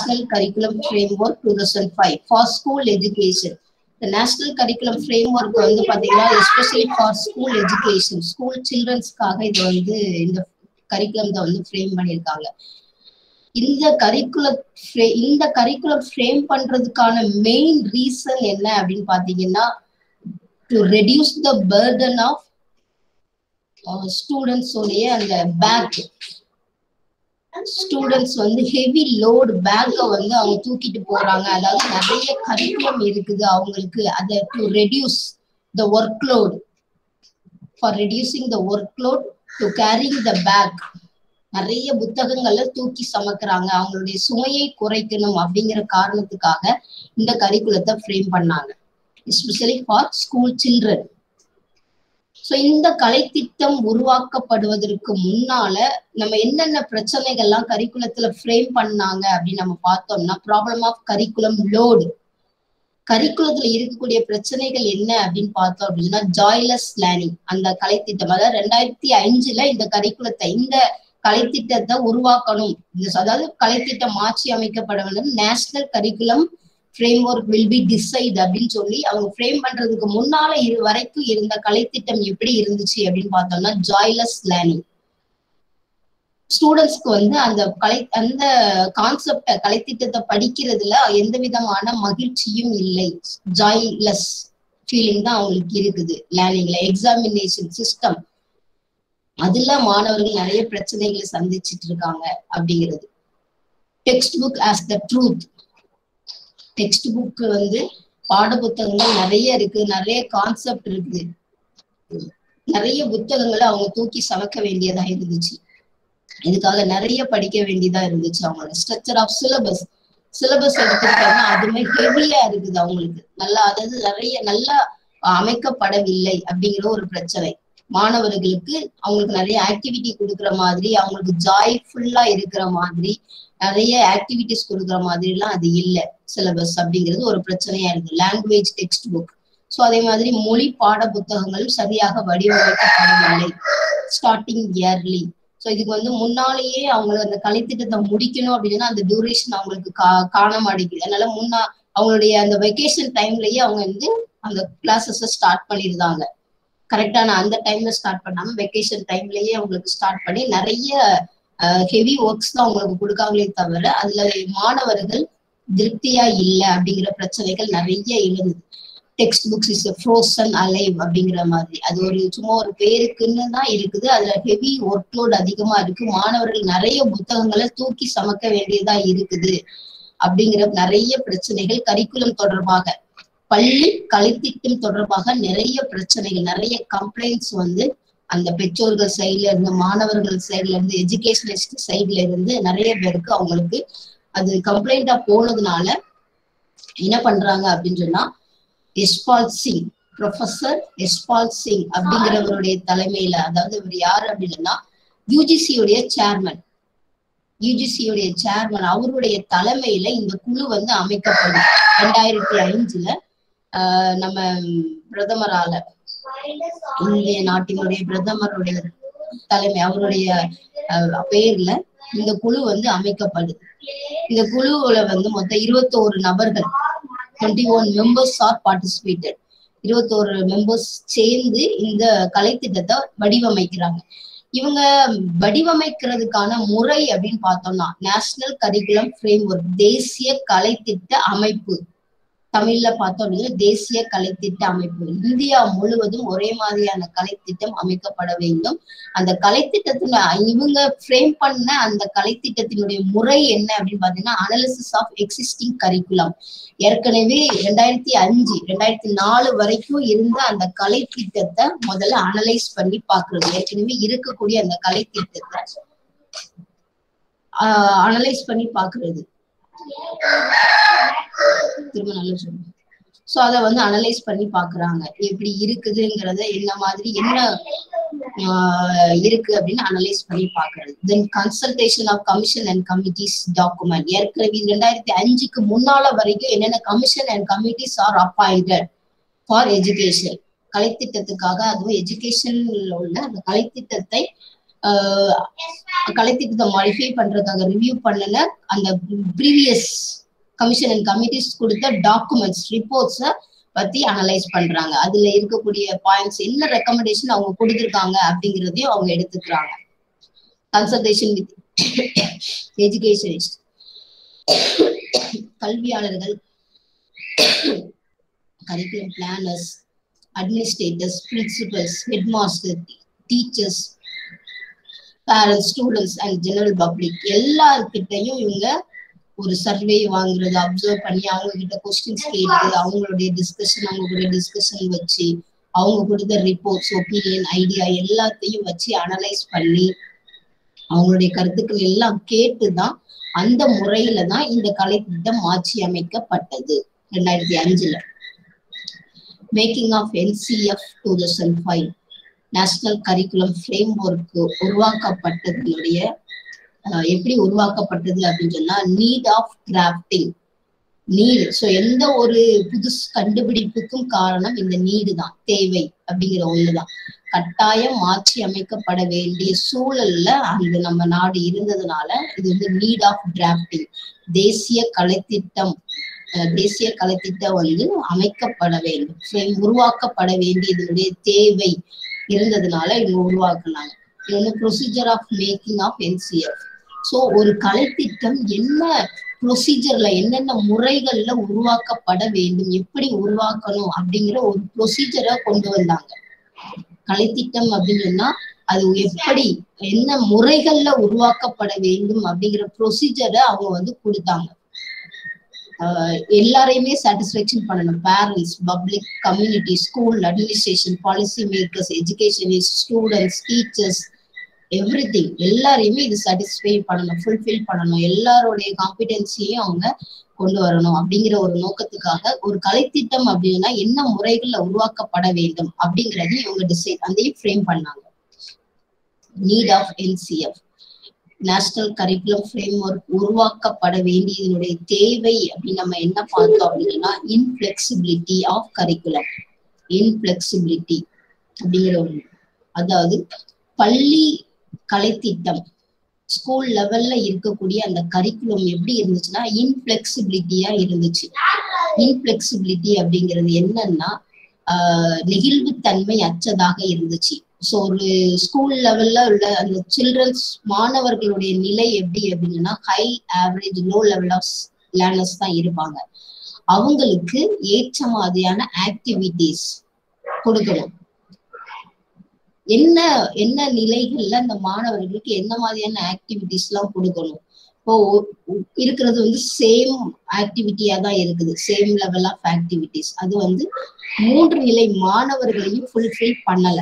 national curriculum framework 2005 for school education the national curriculum framework வந்து பாத்தீங்கன்னா especially for school education school சில்ட்ரன்ஸ்க்காக இது வந்து இந்த கரிக்குலம் தான் வந்து ஃப்ரேம் பண்ணியிருக்காங்க இந்த கரிக்குல இந்த கரிக்குலம் ஃப்ரேம் பண்றதுக்கான மெயின் ரீசன் என்ன அப்படின்னு பாத்தீங்கன்னா to reduce the burden of students உடைய அந்த பேக் ஸ்டூடெண்ட்ஸ் வந்து ஹெவி லோடு பேக்கை வந்து அவங்க தூக்கிட்டு போறாங்க அதாவது நிறைய கரிக்குலம் இருக்குது அவங்களுக்கு அதை to reduce the work load for reducing the work load to carrying the bag நிறைய புத்தகங்களை தூக்கி சமக்குறாங்க அவங்களுடைய சுமையை குறைக்கணும் அப்படிங்கிற காரணத்துக்காக இந்த கரிக்குலத்தை ஃப்ரேம் பண்ணாங்க especially for school children so இந்த கலைத்திட்டம் உருவாக்கப்படுவதற்கு முன்னால நம்ம என்னென்ன பிரச்சனைகள்லாம் கரிக்குலத்துல ஃப்ரேம் பண்ணாங்க அப்படின்னு நம்ம பார்த்தோம்னா ப்ராப்ளம் ஆஃப் கரிக்குலம் லோடு கரிக்குலத்துல இருக்கக்கூடிய பிரச்சனைகள் என்ன அப்படின்னு பார்த்தோம் அப்படின்னா ஜாய்லெஸ் லேர்னிங் அந்த கலைத்திட்டம் அதாவது ரெண்டாயிரத்தி அஞ்சுல இந்த கரிக்குலத்தை இந்த கலைத்திட்டத்தை உருவாக்கணும் அதாவது கலைத்திட்டம் மாற்றி அமைக்கப்பட வேண்டும் national curriculum frame work will be decide அப்படின்னு சொல்லி அவங்க ஃப்ரேம் பண்றதுக்கு முன்னால இரு வரைக்கும் இருந்த கலைத்திட்டம் எப்படி இருந்துச்சு அப்படின்னு பார்த்தோம்னா ஜாய்லெஸ் லேர்னிங் ஸ்டூடெண்ட்ஸ்க்கு வந்து அந்த கலை அந்த கான்செப்ட கலைத்திட்டத்தை படிக்கிறதுல எந்த விதமான மகிழ்ச்சியும் இல்லை ஜாய்லெஸ் ஃபீலிங் தான் அவங்களுக்கு இருக்குது லேர்னிங்ல எக்ஸாமினேஷன் சிஸ்டம் அதுல மாணவர்கள் நிறைய பிரச்சனைகளை சந்திச்சிட்டு இருக்காங்க அப்படிங்கிறது text book as the truth text book வந்து பாட புத்தகங்கள் நிறைய இருக்கு நிறைய கான்செப்ட் இருக்கு நிறைய புத்தகங்களை அவங்க தூக்கி சமக்க வேண்டியதா இருந்துச்சு இதுக்காக நிறைய படிக்க வேண்டியதா இருந்துச்சு அவங்களோட ஸ்ட்ரக்சர் ஆஃப் சிலபஸ் சிலபஸ் எடுத்துக்கிட்டோம்னா அதுமே ஹெவியா இருக்குது அவங்களுக்கு நல்லா அதாவது நிறைய நல்லா அமைக்கப்படவில்லை அப்படிங்கிற ஒரு பிரச்சனை மாணவர்களுக்கு அவங்களுக்கு நிறைய ஆக்டிவிட்டி கொடுக்குற மாதிரி அவங்களுக்கு ஜாய்ஃபுல்லா இருக்கிற மாதிரி நிறைய ஆக்டிவிட்டிஸ் கொடுக்குற மாதிரி எல்லாம் அது இல்லை சிலபஸ் அப்படிங்கிறது ஒரு பிரச்சனையா இருக்கு லாங்குவேஜ் டெக்ஸ்ட் புக் ஸோ அதே மாதிரி மொழி பாட புத்தகங்களும் சரியாக வடிவமைக்கப்படவில்லை ஸ்டார்டிங் இயர்லி ஸோ இதுக்கு வந்து முன்னாலேயே அவங்களுக்கு அந்த கலைத்திட்டத்தை முடிக்கணும் அப்படின்னா அந்த டியூரேஷன் அவங்களுக்கு கா காண மாட்டேங்குது அதனால முன்னா அவங்களுடைய அந்த வெக்கேஷன் டைம்லயே அவங்க வந்து அந்த கிளாஸஸ் ஸ்டார்ட் பண்ணியிருந்தாங்க கரெக்டான அந்த டைம்ல ஸ்டார்ட் பண்ணாம வெக்கேஷன் டைம்லயே அவங்களுக்கு ஸ்டார்ட் பண்ணி நிறைய ஹெவி ஒர்க்ஸ் தான் அவங்களுக்கு கொடுக்காங்களே தவிர அதுல மாணவர்கள் திருப்தியா இல்லை அப்படிங்கிற பிரச்சனைகள் நிறைய எழுதுது text books is frozen alive அப்படிங்கிற மாதிரி அது ஒரு சும்மா ஒரு பேருக்குன்னு தான் இருக்குது அதுல ஹெவி ஒர்க் லோட் அதிகமா இருக்கு மாணவர்கள் நிறைய புத்தகங்களை தூக்கி சமக்க வேண்டியதா இருக்குது அப்படிங்கிற நிறைய பிரச்சனைகள் கரிக்குலம் தொடர்பாக பள்ளி கலைத்திட்டம் தொடர்பாக நிறைய பிரச்சனைகள் நிறைய கம்ப்ளைண்ட்ஸ் வந்து அந்த பெற்றோர்கள் சைட்ல இருந்து மாணவர்கள் சைட்ல இருந்து எஜுகேஷனிஸ்ட் சைட்ல இருந்து நிறைய பேருக்கு அவங்களுக்கு அது கம்ப்ளைண்டா போனதுனால என்ன பண்றாங்க அப்படின்னு சொன்னா எஸ்பால் சிங் ப்ரொஃபசர் எஸ்பால் சிங் அப்படிங்கிறவருடைய தலைமையில அதாவது இவர் யாரு அப்படின்னா யூஜிசியுடைய சேர்மன் யூஜிசியுடைய சேர்மன் அவருடைய தலைமையில இந்த குழு வந்து அமைக்கப்படும் ரெண்டாயிரத்தி அஞ்சுல ஆஹ் நம்ம பிரதமரால இந்திய நாட்டினுடைய பிரதமருடைய தலைமை அவருடைய பேர்ல இந்த குழு வந்து அமைக்கப்படுது இந்த குழுவுல வந்து மொத்தம் இருபத்தோரு நபர்கள் twenty one members are participated இருபத்தோரு மெம்பர்ஸ் சேர்ந்து இந்த கலைத்திட்டத்தை வடிவமைக்கிறாங்க இவங்க வடிவமைக்கிறதுக்கான முறை அப்படின்னு பார்த்தோம்னா நேஷனல் கரிக்குலம் ஃப்ரேம் ஒர்க் தேசிய கலைத்திட்ட அமைப்பு தமிழ்ல பார்த்தோம் அப்படின்னா தேசிய கலைத்திட்ட அமைப்பு இந்தியா முழுவதும் ஒரே மாதிரியான கலைத்திட்டம் அமைக்கப்பட வேண்டும் அந்த கலைத்திட்டத்துல இவங்க ஃப்ரேம் பண்ண அந்த கலைத்திட்டத்தினுடைய முறை என்ன அப்படின்னு பாத்தீங்கன்னா அனாலிசிஸ் ஆஃப் எக்ஸிஸ்டிங் கரிக்குலம் ஏற்கனவே ரெண்டாயிரத்தி அஞ்சு ரெண்டாயிரத்தி நாலு வரைக்கும் இருந்த அந்த கலைத்திட்டத்தை முதல்ல அனலைஸ் பண்ணி பாக்குறது ஏற்கனவே இருக்கக்கூடிய அந்த கலைத்திட்டத்தை அனலைஸ் பண்ணி பாக்குறது திரும்ப நல்லா சொல்லுங்க சோ அத வந்து அனலைஸ் பண்ணி பாக்குறாங்க எப்படி இருக்குதுங்கிறத என்ன மாதிரி என்ன இருக்கு அப்படின்னு அனலைஸ் பண்ணி பாக்குறது then consultation of commission and committees document ஏற்கனவே ரெண்டாயிரத்தி அஞ்சுக்கு முன்னால வரைக்கும் என்னென்ன commission and committees are appointed for education கலைத்திட்டத்துக்காக அதுவும் எஜுகேஷன்ல உள்ள அந்த கலைத்திட்டத்தை கலைத்திட்டத்தை மாடிஃபை பண்றதுக்காக ரிவ்யூ பண்ணல அந்த ப்ரீவியஸ் கமிஷன் அண்ட் கமிட்டிஸ் கொடுத்த டாக்குமெண்ட்ஸ் ரிப்போர்ட்ஸை பத்தி அனலைஸ் பண்றாங்க அதுல இருக்கக்கூடிய பாயிண்ட்ஸ் என்ன ரெக்கமெண்டேஷன் அவங்க கொடுத்துருக்காங்க அப்படிங்கிறதையும் அவங்க எடுத்துக்கிறாங்க கன்சல்டேஷன் வித் எஜுகேஷனிஸ்ட் கல்வியாளர்கள் curriculum planners administrators principals head master teachers parents students and general public எல்லார்கிட்டையும் இவங்க ஒரு சர்வே வாங்குறது அப்சர்வ் பண்ணி அவங்க கிட்ட கொஸ்டின்ஸ் கேட்டு அவங்களுடைய டிஸ்கஷன் அவங்க கூட டிஸ்கஷன் வச்சு அவங்க கொடுத்த ரிப்போர்ட்ஸ் ஒப்பீனியன் ஐடியா எல்லாத்தையும் வச்சு அனலைஸ் பண்ணி அவங்களுடைய கருத்துக்கள் எல்லாம் கேட்டுதான் அந்த முறையில தான் இந்த கலைத்திட்டம் மாற்றி அமைக்கப்பட்டது ரெண்டாயிரத்தி அஞ்சுல making of NCF two thousand five national curriculum frame framework உருவாக்கப்பட்டதனுடைய எப்படி உருவாக்கப்பட்டது அப்படின்னு சொன்னா need of crafting need so எந்த ஒரு புது கண்டுபிடிப்புக்கும் காரணம் இந்த நீடு தான் தேவை அப்படிங்கிற ஒண்ணுதான் கட்டாயம் மாற்றி அமைக்கப்பட வேண்டிய சூழல்ல அந்த நம்ம நாடு இருந்ததுனால இது வந்து நீட் ஆஃப் டிராப்டிங் தேசிய கலைத்திட்டம் தேசிய கலைத்திட்டம் வந்து அமைக்கப்பட வேண்டும் உருவாக்கப்பட வேண்டியதனுடைய தேவை இருந்ததுனால இவங்க உருவாக்குனாங்க இது வந்து procedure of making of NCF so ஒரு கலைத்திட்டம் என்ன ப்ரொசீஜர்ல என்னென்ன முறைகள்ல உருவாக்கப்பட வேண்டும் எப்படி உருவாக்கணும் அப்படிங்கிற ஒரு ப்ரொசீஜரை கொண்டு வந்தாங்க கலைத்திட்டம் அப்படின்னு சொன்னா அது எப்படி என்ன முறைகள்ல உருவாக்கப்பட வேண்டும் அப்படிங்கிற ப்ரொசீஜரை அவங்க வந்து கொடுத்தாங்க எல்லாரையுமே சாட்டிஸ்ஃபேக்ஷன் பண்ணணும் parents public community school administration policy makers educationist students teachers everything எல்லாரையுமே இது சாட்டிஸ்ஃபை பண்ணணும் ஃபுல்ஃபில் பண்ணணும் எல்லாருடைய காம்பிடன்சியையும் அவங்க கொண்டு வரணும் அப்படிங்கிற ஒரு நோக்கத்துக்காக ஒரு கலைத்திட்டம் அப்படின்னா என்ன முறைகள்ல உருவாக்கப்பட வேண்டும் அப்படிங்கறதையும் இவங்க டிசைட் அதையும் ஃப்ரேம் பண்ணாங்க need of NCF national curriculum frame framework உருவாக்கப்பட வேண்டியதனுடைய தேவை அப்படின்னு நம்ம என்ன பார்த்தோம் அப்படின்னா இன்ஃபிளெக்சிபிலிட்டி ஆஃப் கரிக்குலம் இன்ஃபிளெக்சிபிலிட்டி அப்படிங்கிற ஒண்ணு அதாவது பள்ளி கலைத்திட்டம் ஸ்கூல் லெவல்ல இருக்கக்கூடிய அந்த கரிக்குலம் எப்படி இருந்துச்சுன்னா இன்ஃபிளெக்சிபிலிட்டியா இருந்துச்சு இன்ஃபிளெக்சிபிலிட்டி அப்படிங்கிறது என்னன்னா ஆஹ் நெகிழ்வுத்தன்மை அற்றதாக இருந்துச்சு ஸோ ஒரு ஸ்கூல் லெவல்ல உள்ள அந்த சில்ட்ரன்ஸ் மாணவர்களுடைய நிலை எப்படி அப்படின்னா high average low level of learners தான் இருப்பாங்க அவங்களுக்கு ஏற்ற மாதிரியான ஆக்டிவிட்டிஸ் கொடுக்கணும் என்ன என்ன நிலைகள்ல அந்த மாணவர்களுக்கு என்ன மாதிரியான ஆக்டிவிட்டிஸ் எல்லாம் கொடுக்கணும் இப்போ இருக்கிறது வந்து சேம் ஆக்டிவிட்டியா தான் இருக்குது சேம் லெவல் ஆஃப் ஆக்டிவிட்டிஸ் அது வந்து மூன்று நிலை மாணவர்களையும் ஃபுல்ஃபில் பண்ணல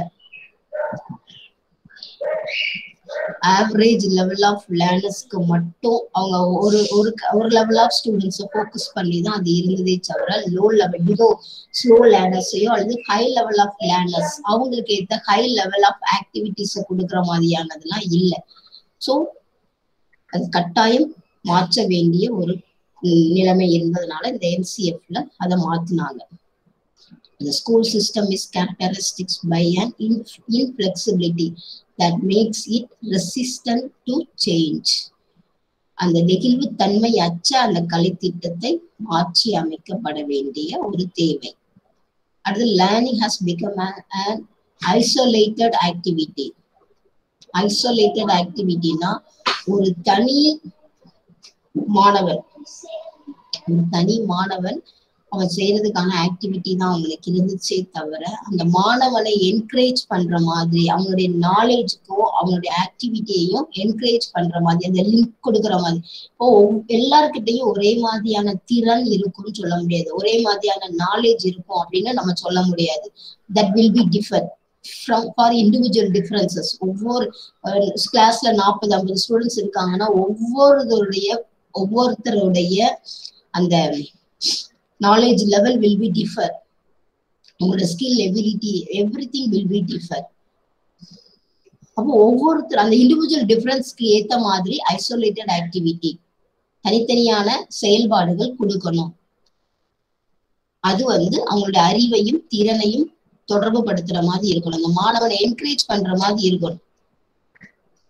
ஆவரேஜ் லெவல் ஆஃப் லேர்னர்ஸ்க்கு மட்டும் அவங்க ஒரு ஒரு ஒரு லெவல் ஆஃப் ஸ்டூடெண்ட்ஸை ஃபோக்கஸ் பண்ணி தான் அது இருந்ததே தவிர லோ லெவல் இதோ ஸ்லோ லேர்னர்ஸையோ அல்லது ஹை லெவல் ஆஃப் லேர்னர்ஸ் அவங்களுக்கு ஏற்ற ஹை லெவல் ஆஃப் ஆக்டிவிட்டிஸை கொடுக்குற மாதிரியானதெல்லாம் இல்லை ஸோ அது கட்டாயம் மாற்ற வேண்டிய ஒரு நிலைமை இருந்ததுனால இந்த என்சிஎஃப்ல அதை மாத்தினாங்க The school system is characteristics by an inflexibility that makes it resistant to change. அந்த நெகிழ்வு தன்மை அச்ச அந்த கலைத்திட்டத்தை மாற்றி அமைக்கப்பட வேண்டிய ஒரு தேவை அடுத்து learning has become an isolated activity isolated ஆக்டிவிட்டினா ஒரு தனி மாணவன் ஒரு தனி மாணவன் அவன் செய்யறதுக்கான ஆக்டிவிட்டி தான் அவங்களுக்கு இருந்துச்சே தவிர அந்த மாணவனை என்கரேஜ் பண்ற மாதிரி அவங்களுடைய நாலேஜுக்கும் அவங்களுடைய ஆக்டிவிட்டியையும் என்கரேஜ் பண்ற மாதிரி அந்த லிங்க் கொடுக்குற மாதிரி இப்போ எல்லாருக்கிட்டையும் ஒரே மாதிரியான திறன் இருக்கும்னு சொல்ல முடியாது ஒரே மாதிரியான நாலேஜ் இருக்கும் அப்படின்னு நம்ம சொல்ல முடியாது that will be differ from for individual differences ஒவ்வொரு கிளாஸ்ல நாற்பது ஐம்பது ஸ்டூடெண்ட்ஸ் இருக்காங்கன்னா ஒவ்வொருத்தருடைய ஒவ்வொருத்தருடைய அந்த knowledge level will be differ உங்களோட skill ability everything will be differ அப்போ ஒவ்வொருத்தர் அந்த இண்டிவிஜுவல் டிஃபரன்ஸ்க்கு ஏத்த மாதிரி ஐசோலேட்டட் ஆக்டிவிட்டி தனித்தனியான செயல்பாடுகள் கொடுக்கணும் அது வந்து அவங்களுடைய அறிவையும் திறனையும் தொடர்பு படுத்துற மாதிரி இருக்கணும் அந்த மாணவனை என்கரேஜ் பண்ற மாதிரி இருக்கணும்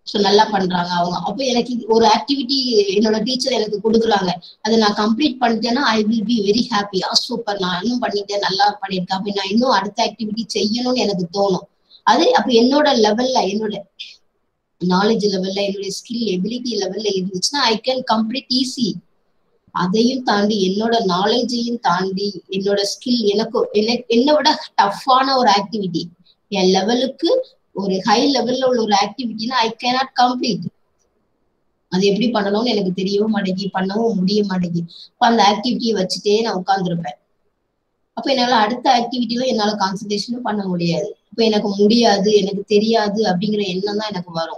ஸோ நல்லா பண்றாங்க அவங்க அப்போ எனக்கு இது ஒரு ஆக்டிவிட்டி என்னோட டீச்சர் எனக்கு கொடுக்குறாங்க அதை நான் கம்ப்ளீட் பண்ணிட்டேன்னா I will be very happy ah super நான் இன்னும் பண்ணிட்டேன் நல்லா பண்ணியிருக்கேன் அப்படி நான் இன்னும் அடுத்த ஆக்டிவிட்டி செய்யணும்னு எனக்கு தோணும் அது அப்ப என்னோட லெவல்ல என்னோட நாலேஜ் லெவல்ல என்னுடைய ஸ்கில் எபிலிட்டி லெவல்ல இருந்துச்சுன்னா ஐ கேன் கம்ப்ளீட் ஈஸி அதையும் தாண்டி என்னோட நாலேஜையும் தாண்டி என்னோட ஸ்கில் எனக்கு என்னை விட டஃப்பான ஒரு ஆக்டிவிட்டி என் லெவலுக்கு ஒரு ஹை லெவல்ல உள்ள ஒரு ஆக்டிவிட்டினா ஐ கேனாட் கம்ப்ளீட் அது எப்படி பண்ணணும்னு எனக்கு தெரியவும் மாட்டேங்கி பண்ணவும் முடிய மாட்டேங்கி அப்ப அந்த ஆக்டிவிட்டியை வச்சுட்டே நான் உட்கார்ந்துருப்பேன் அப்ப என்னால அடுத்த ஆக்டிவிட்டில என்னால கான்சன்ட்ரேஷனும் பண்ண முடியாது இப்ப எனக்கு முடியாது எனக்கு தெரியாது அப்படிங்கிற எண்ணம் தான் எனக்கு வரும்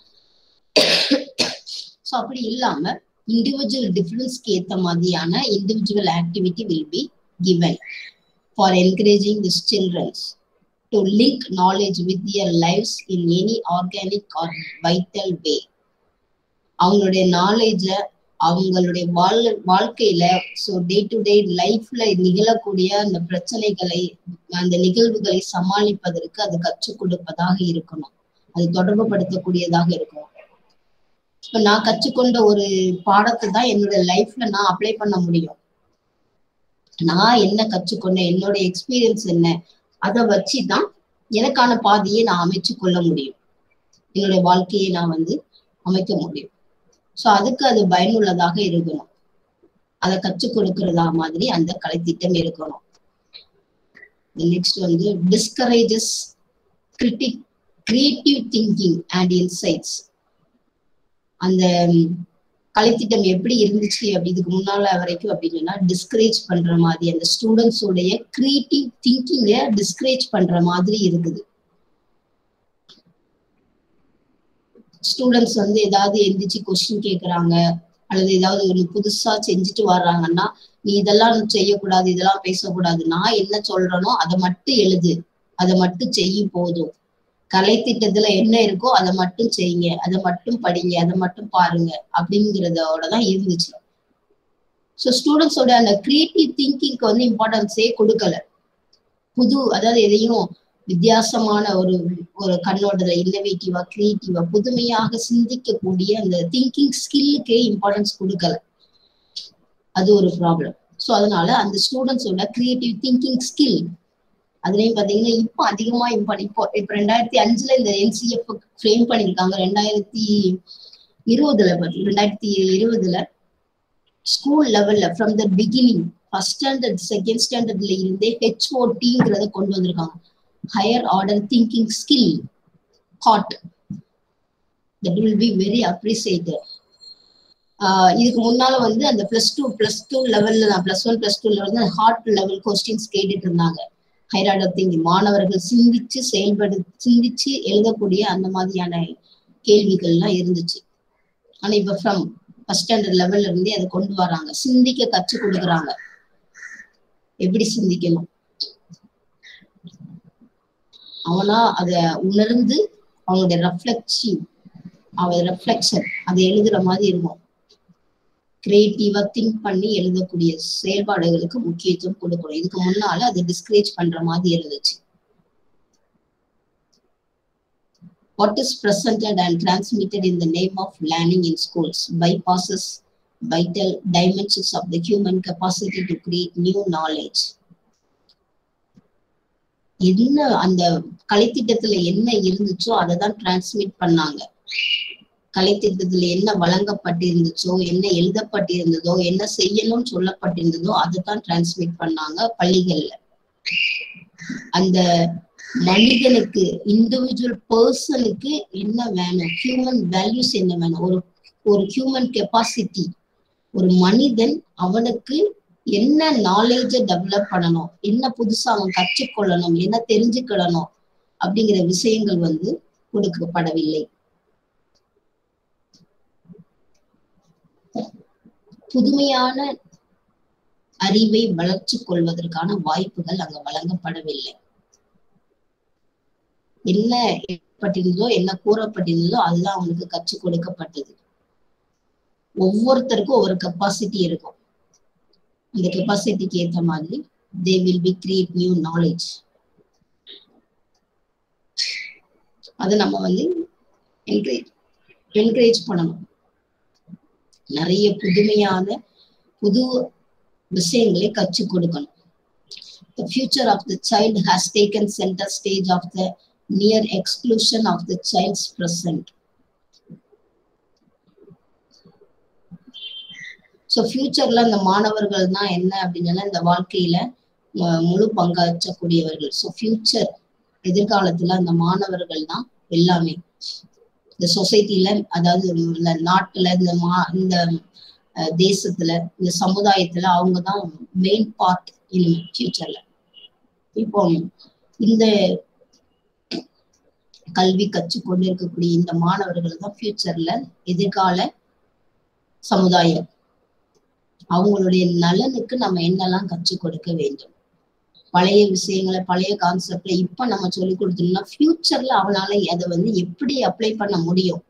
ஸோ அப்படி இல்லாம இண்டிவிஜுவல் டிஃபரன்ஸ்க்கு ஏத்த மாதிரியான individual activity will be given for encouraging this children's to link knowledge with their lives in any organic or vital way அவங்களுடைய நாலேஜ அவங்களுடைய வாழ் வாழ்க்கையில ஸோ டே டு டே லைஃப்ல நிகழக்கூடிய அந்த பிரச்சனைகளை அந்த நிகழ்வுகளை சமாளிப்பதற்கு அது கற்றுக் கொடுப்பதாக இருக்கணும் அது தொடர்பு படுத்தக்கூடியதாக இருக்கணும் இப்ப நான் கற்றுக்கொண்ட ஒரு பாடத்தை தான் என்னோட லைஃப்ல நான் அப்ளை பண்ண முடியும் நான் என்ன கற்றுக்கொண்டேன் என்னோட எக்ஸ்பீரியன்ஸ் என்ன அதை வச்சுதான் எனக்கான பாதையை நான் அமைச்சு கொள்ள முடியும் என்னுடைய வாழ்க்கையை நான் வந்து அமைக்க முடியும் ஸோ அதுக்கு அது பயனுள்ளதாக இருக்கணும் அதை கற்றுக் கொடுக்கறதா மாதிரி அந்த கலைத்திட்டம் இருக்கணும் நெக்ஸ்ட் வந்து discourages critic creative thinking and insights அந்த கலைத்திட்டம் எப்படி இருந்துச்சு அப்படி இதுக்கு முன்னால வரைக்கும் அப்படின்னு சொன்னா டிஸ்கரேஜ் பண்ற மாதிரி அந்த ஸ்டூடெண்ட்ஸோடைய கிரியேட்டிவ் திங்கிங்க டிஸ்கரேஜ் பண்ற மாதிரி இருக்குது ஸ்டூடெண்ட்ஸ் வந்து ஏதாவது எந்திரிச்சு கொஸ்டின் கேக்குறாங்க அல்லது ஏதாவது ஒரு புதுசா செஞ்சுட்டு வர்றாங்கன்னா நீ இதெல்லாம் செய்யக்கூடாது இதெல்லாம் பேசக்கூடாது நான் என்ன சொல்றேனோ அதை மட்டும் எழுது அதை மட்டும் செய்யும் போதும் கலை திட்டத்துல என்ன இருக்கோ அதை மட்டும் செய்யுங்க அதை மட்டும் படிங்க அதை மட்டும் பாருங்க அப்படிங்கிறதோட தான் இருந்துச்சு ஸோ ஸ்டூடெண்ட்ஸோட அந்த கிரியேட்டிவ் திங்கிங்க்கு வந்து இம்பார்ட்டன்ஸே கொடுக்கல புது அதாவது எதையும் வித்தியாசமான ஒரு ஒரு கண்ணோட்டத்துல இன்னோவேட்டிவா கிரியேட்டிவா புதுமையாக சிந்திக்கக்கூடிய அந்த திங்கிங் ஸ்கில்லுக்கே இம்பார்ட்டன்ஸ் கொடுக்கல அது ஒரு ப்ராப்ளம் ஸோ அதனால அந்த ஸ்டூடெண்ட்ஸோட கிரியேட்டிவ் திங்கிங் ஸ்கில் அதுலயும் பாத்தீங்கன்னா இப்போ அதிகமா இப்போ இப்போ இப்ப ரெண்டாயிரத்தி அஞ்சுல இந்த என்சிஎஃப் ஃப்ரேம் பண்ணிருக்காங்க ரெண்டாயிரத்தி இருபதுல பாத்தீங்க ரெண்டாயிரத்தி இருபதுல ஸ்கூல் லெவல்ல from the beginning first standard second ஸ்டாண்டர்ட்ல இருந்தே ஹெச்ஓடிங்கிறத கொண்டு வந்திருக்காங்க higher order thinking skill HOT that will be very appreciated இதுக்கு முன்னால வந்து அந்த பிளஸ் டூ பிளஸ் டூ லெவல்ல நான் பிளஸ் ஒன் பிளஸ் டூல வந்து ஹார்ட் லெவல் கொஸ்டின்ஸ் கேட்டுட்டு இருந்தாங்க ஹைரார்டர் திங்கிங் மாணவர்கள் சிந்திச்சு செயல்படு சிந்திச்சு எழுதக்கூடிய அந்த மாதிரியான கேள்விகள்லாம் இருந்துச்சு ஆனா இப்ப ஃப்ரம் ஃபர்ஸ்ட் ஸ்டாண்டர்ட் லெவல்ல இருந்தே அதை கொண்டு வராங்க சிந்திக்க கற்றுக் கொடுக்குறாங்க எப்படி சிந்திக்கணும் அவனா அத உணர்ந்து அவங்களுடைய ரெஃப்ளெக்ஷன் அவ ரெஃப்ளெக்ஷன் அதை எழுதுற மாதிரி இருக்கும் கிரியேட்டிவா திங்க் பண்ணி எழுதக்கூடிய செயல்பாடுகளுக்கு முக்கியத்துவம் கொடுக்கணும் இதுக்கு முன்னால அதை டிஸ்கரேஜ் பண்ற மாதிரி இருந்துச்சு what is presented and transmitted in the name of learning in schools bypasses vital dimensions of the human capacity to create new knowledge என்ன அந்த கலைத்திட்டத்துல என்ன இருந்துச்சோ அதை தான் டிரான்ஸ்மிட் பண்ணாங்க கலைத்திட்டத்துல என்ன வழங்கப்பட்டிருந்துச்சோ என்ன எழுதப்பட்டிருந்ததோ என்ன செய்யணும்னு சொல்லப்பட்டிருந்ததோ அதை தான் டிரான்ஸ்மிட் பண்ணாங்க பள்ளிகள்ல அந்த மனிதனுக்கு இண்டிவிஜுவல் பர்சனுக்கு என்ன வேணும் ஹியூமன் வேல்யூஸ் என்ன வேணும் ஒரு ஒரு ஹியூமன் கெப்பாசிட்டி ஒரு மனிதன் அவனுக்கு என்ன நாலேஜ டெவலப் பண்ணணும் என்ன புதுசா அவன் கற்றுக்கொள்ளணும் என்ன தெரிஞ்சுக்கிடணும் அப்படிங்கிற விஷயங்கள் வந்து கொடுக்கப்படவில்லை புதுமையான அறிவை வளர்ச்சி கொள்வதற்கான வாய்ப்புகள் அங்க வழங்கப்படவில்லை என்ன ஏற்பட்டிருந்ததோ என்ன கூறப்பட்டிருந்ததோ அதுதான் அவனுக்கு கற்றுக் கொடுக்கப்பட்டது ஒவ்வொருத்தருக்கும் ஒவ்வொரு கெப்பாசிட்டி இருக்கும் அந்த கெப்பாசிட்டிக்கு ஏற்ற மாதிரி they will be create new knowledge அதை நம்ம வந்து என்கரேஜ் என்கரேஜ் பண்ணணும் நிறைய புதுமையான புது விஷயங்களை கற்றுக் கொடுக்கணும் The future of the child has taken center stage of the near exclusion of the child's present. So ஃபியூச்சர்ல அந்த மாணவர்கள் தான் என்ன அப்படின்னா இந்த வாழ்க்கையில அஹ், முழு பங்காற்றக்கூடியவர்கள் ஸோ ஃபியூச்சர் எதிர்காலத்துல அந்த மாணவர்கள் தான் எல்லாமே இந்த சொசைட்டில அதாவது இந்த நாட்டுல இந்த மா இந்த அஹ், தேசத்துல இந்த சமுதாயத்துல அவங்க தான் மெயின் பார்ட் இனிமே ஃபியூச்சர்ல இப்போ இந்த கல்வி கற்றுக் கொண்டு இருக்கக்கூடிய இந்த மாணவர்கள் தான் ஃபியூச்சர்ல எதிர்கால சமுதாயம் அவங்களுடைய நலனுக்கு நம்ம என்னெல்லாம் கற்றுக் கொடுக்க வேண்டும் பழைய விஷயங்களை பழைய கான்செப்ட்ல இப்ப நம்ம சொல்லி கொடுத்தோம்னா ஃபியூச்சர்ல அவனால அதை வந்து எப்படி அப்ளை பண்ண முடியும்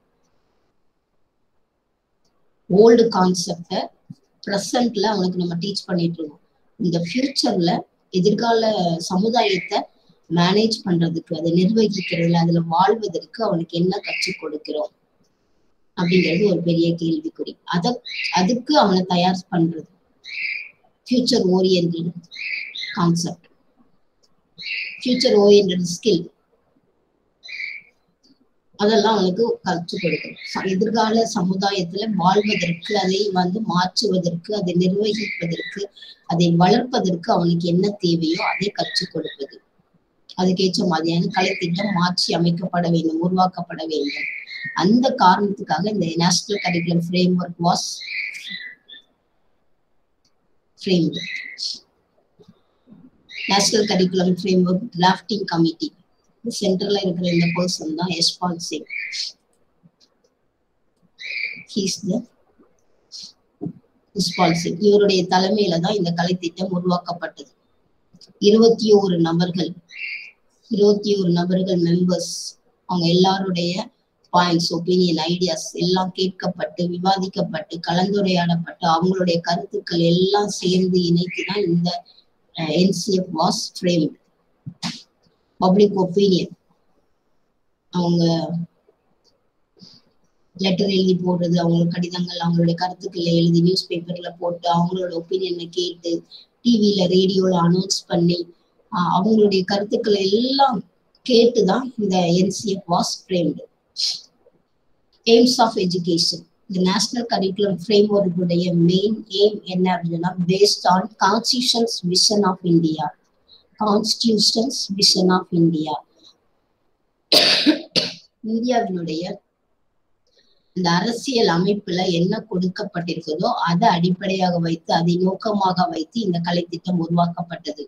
ஓல்டு கான்செப்ட ப்ரெசன்ட்ல அவனுக்கு நம்ம டீச் பண்ணிட்டு இருக்கோம் இந்த ஃபியூச்சர்ல எதிர்கால சமுதாயத்தை மேனேஜ் பண்றதுக்கு அதை நிர்வகிக்கிறதுல அதுல வாழ்வதற்கு அவனுக்கு என்ன கற்றுக் கொடுக்கிறோம் அப்படிங்கிறது ஒரு பெரிய கேள்விக்குறி அத அதுக்கு அவனை தயார் பண்றது future orient concept future orient skill அதெல்லாம் அவனுக்கு கற்றுக் கொடுக்கணும் ச- எதிர்கால சமுதாயத்துல வாழ்வதற்கு அதை வந்து மாற்றுவதற்கு அதை நிர்வகிப்பதற்கு அதை வளர்ப்பதற்கு அவனுக்கு என்ன தேவையோ அதை கற்றுக் கொடுப்பது அதுக்கேற்ற மாதிரியான கலைத்திட்டம் மாற்றி அமைக்கப்பட வேண்டும் உருவாக்கப்பட வேண்டும் அந்த காரணத்துக்காக இந்த national curriculum frame framework was frame national curriculum frame framework drafting committee சென்டர்ல இருக்கிற இந்த பர்சன் தான் யஷ்பால் சிங் ஹீஸ் த யஷ்பால் சிங் இவருடைய தலைமையில தான் இந்த கலைத்திட்டம் உருவாக்கப்பட்டது இருபத்தி ஓரு நபர்கள் இருபத்தி ஒரு நபர்கள் மெம்பர்ஸ் அவங்க எல்லாருடைய பாயிண்ட்ஸ் ஒப்பீனியன் ஐடியாஸ் எல்லாம் கேட்கப்பட்டு விவாதிக்கப்பட்டு கலந்துரையாடப்பட்டு அவங்களுடைய கருத்துக்கள் எல்லாம் சேர்ந்து இணைத்து தான் இந்த NCF was framed public opinion அவங்க லெட்டர் எழுதி போடுறது அவங்களோட கடிதங்கள் அவங்களுடைய கருத்துக்களை எழுதி நியூஸ் பேப்பர்ல போட்டு அவங்களோட ஒப்பீனியனை கேட்டு டிவியில ரேடியோல அனௌன்ஸ் பண்ணி ஆஹ் அவங்களுடைய கருத்துக்களை எல்லாம் கேட்டுதான் இந்த NCF was framed aims of education இந்த நேஷனல் கரிக்குலம் ஃப்ரேம் ஒர்க்குடைய மெயின் எய்ம் என்ன அப்படின்னா based on constitution's vision of India constitution's vision of India இந்தியாவினுடைய இந்த அரசியல் அமைப்புல என்ன கொடுக்கப்பட்டிருக்குதோ அதை அடிப்படையாக வைத்து அதை நோக்கமாக வைத்து இந்த கலைத்திட்டம் உருவாக்கப்பட்டது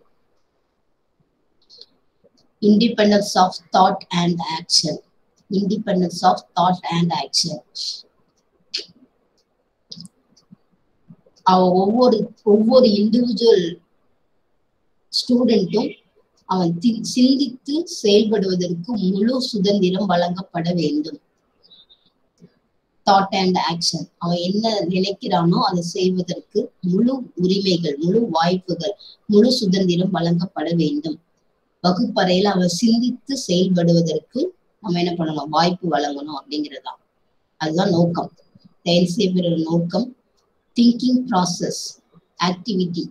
independence of thought and action independence of thought and action அவ ஒவ்வொரு ஒவ்வொரு இண்டிவிஜுவல் ஸ்டூடெண்ட்டும் அவன் தி- சிந்தித்து செயல்படுவதற்கு முழு சுதந்திரம் வழங்கப்பட வேண்டும் தாட் அண்ட் ஆக்ஷன் அவன் என்ன நினைக்கிறானோ அதை செய்வதற்கு முழு உரிமைகள் முழு வாய்ப்புகள் முழு சுதந்திரம் வழங்கப்பட வேண்டும் வகுப்பறையில அவன் சிந்தித்து செயல்படுவதற்கு நம்ம என்ன பண்ணணும் வாய்ப்பு வழங்கணும் அப்படிங்கிறதுதான் அதுதான் நோக்கம் என்சிஎஃப் நோக்கம் திங்கிங் ப்ராசஸ் ஆக்டிவிட்டி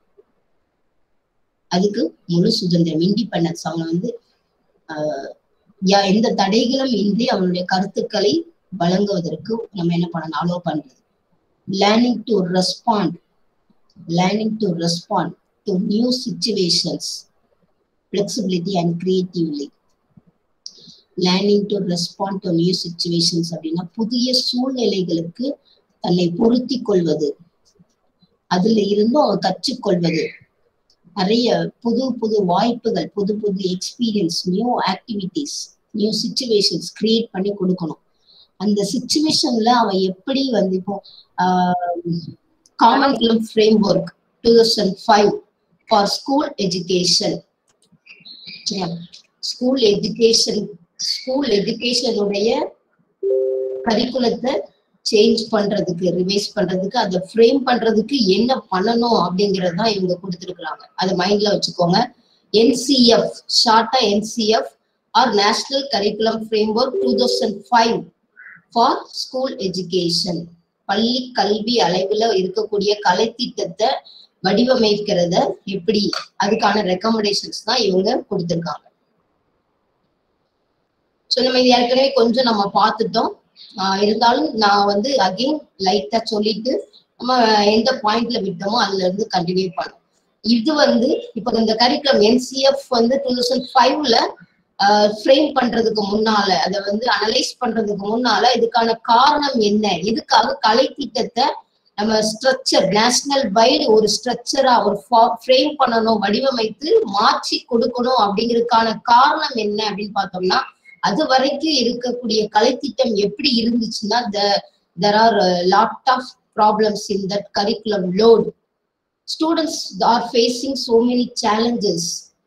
அதுக்கு முழு சுதந்திரம் இண்டிபெண்டன்ஸ் அவன் வந்து ஆஹ் யா- எந்த தடைகளும் இன்றி அவனுடைய கருத்துக்களை வழங்குவதற்கு நம்ம என்ன பண்ணணும் அலோ பண்றது learning to respond learning to respond to new situations flexibility and creatively learning to respond to new situations அப்படின்னா புதிய சூழ்நிலைகளுக்கு தன்னை பொருத்தி கொள்வது அதுல இருந்தும் அவன் கற்றுக்கொள்வது நிறைய புது புது வாய்ப்புகள் புது புது experience new activities new situations create பண்ணி கொடுக்கணும் அந்த சுச்சுவேஷன்ல அவன் எப்படி வந்து இப்போ காமன் கிளம் framework two thousand five for school education school education school எஜுகேஷனுடைய கரிக்குலத்தை சேஞ்ச் பண்றதுக்கு ரிவைஸ் பண்றதுக்கு அதை ஃப்ரேம் பண்றதுக்கு என்ன பண்ணணும் அப்படிங்கறது தான் இவங்க கொடுத்துருக்குறாங்க அதை மைண்ட்ல வச்சுக்கோங்க என்சிஎஃப் ஷார்ட்டா NCF or national curriculum frame framework two thousand five for school education பள்ளி கல்வி அளவுல இருக்கக்கூடிய கலைத்திட்டத்தை வடிவமைக்கிறத எப்படி அதுக்கான ரெக்கமெண்டேஷன்ஸ் தான் இவங்க கொடுத்திருக்காங்க ஸோ நம்ம இது ஏற்கனவே கொஞ்சம் நம்ம பார்த்துட்டோம் ஆஹ் இருந்தாலும் நான் வந்து அகைன் லைட்டா சொல்லிட்டு நம்ம எந்த பாயிண்ட்ல விட்டோமோ அதுல இருந்து கண்டினியூ பண்ணோம் இது வந்து இப்போ இந்த கரிக்குலம் என்சிஎஃப் வந்து டூ தௌசண்ட் ஃபைவ்ல ஃப்ரேம் பண்றதுக்கு முன்னால அதை வந்து அனலைஸ் பண்றதுக்கு முன்னால இதுக்கான காரணம் என்ன இதுக்காக கலை திட்டத்தை நம்ம ஸ்ட்ரக்சர் நேஷனல் வைடு ஒரு ஸ்ட்ரக்சரா ஒரு ஃப்ரேம் பண்ணணும் வடிவமைத்து மாற்றி கொடுக்கணும் அப்படிங்கிறதுக்கான காரணம் என்ன அப்படின்னு பார்த்தோம்னா அது வரைக்கும் இருக்கக்கூடிய கலைத்திட்டம் எப்படி இருந்துச்சுன்னா there are lot of problems in that curriculum load students are facing so many challenges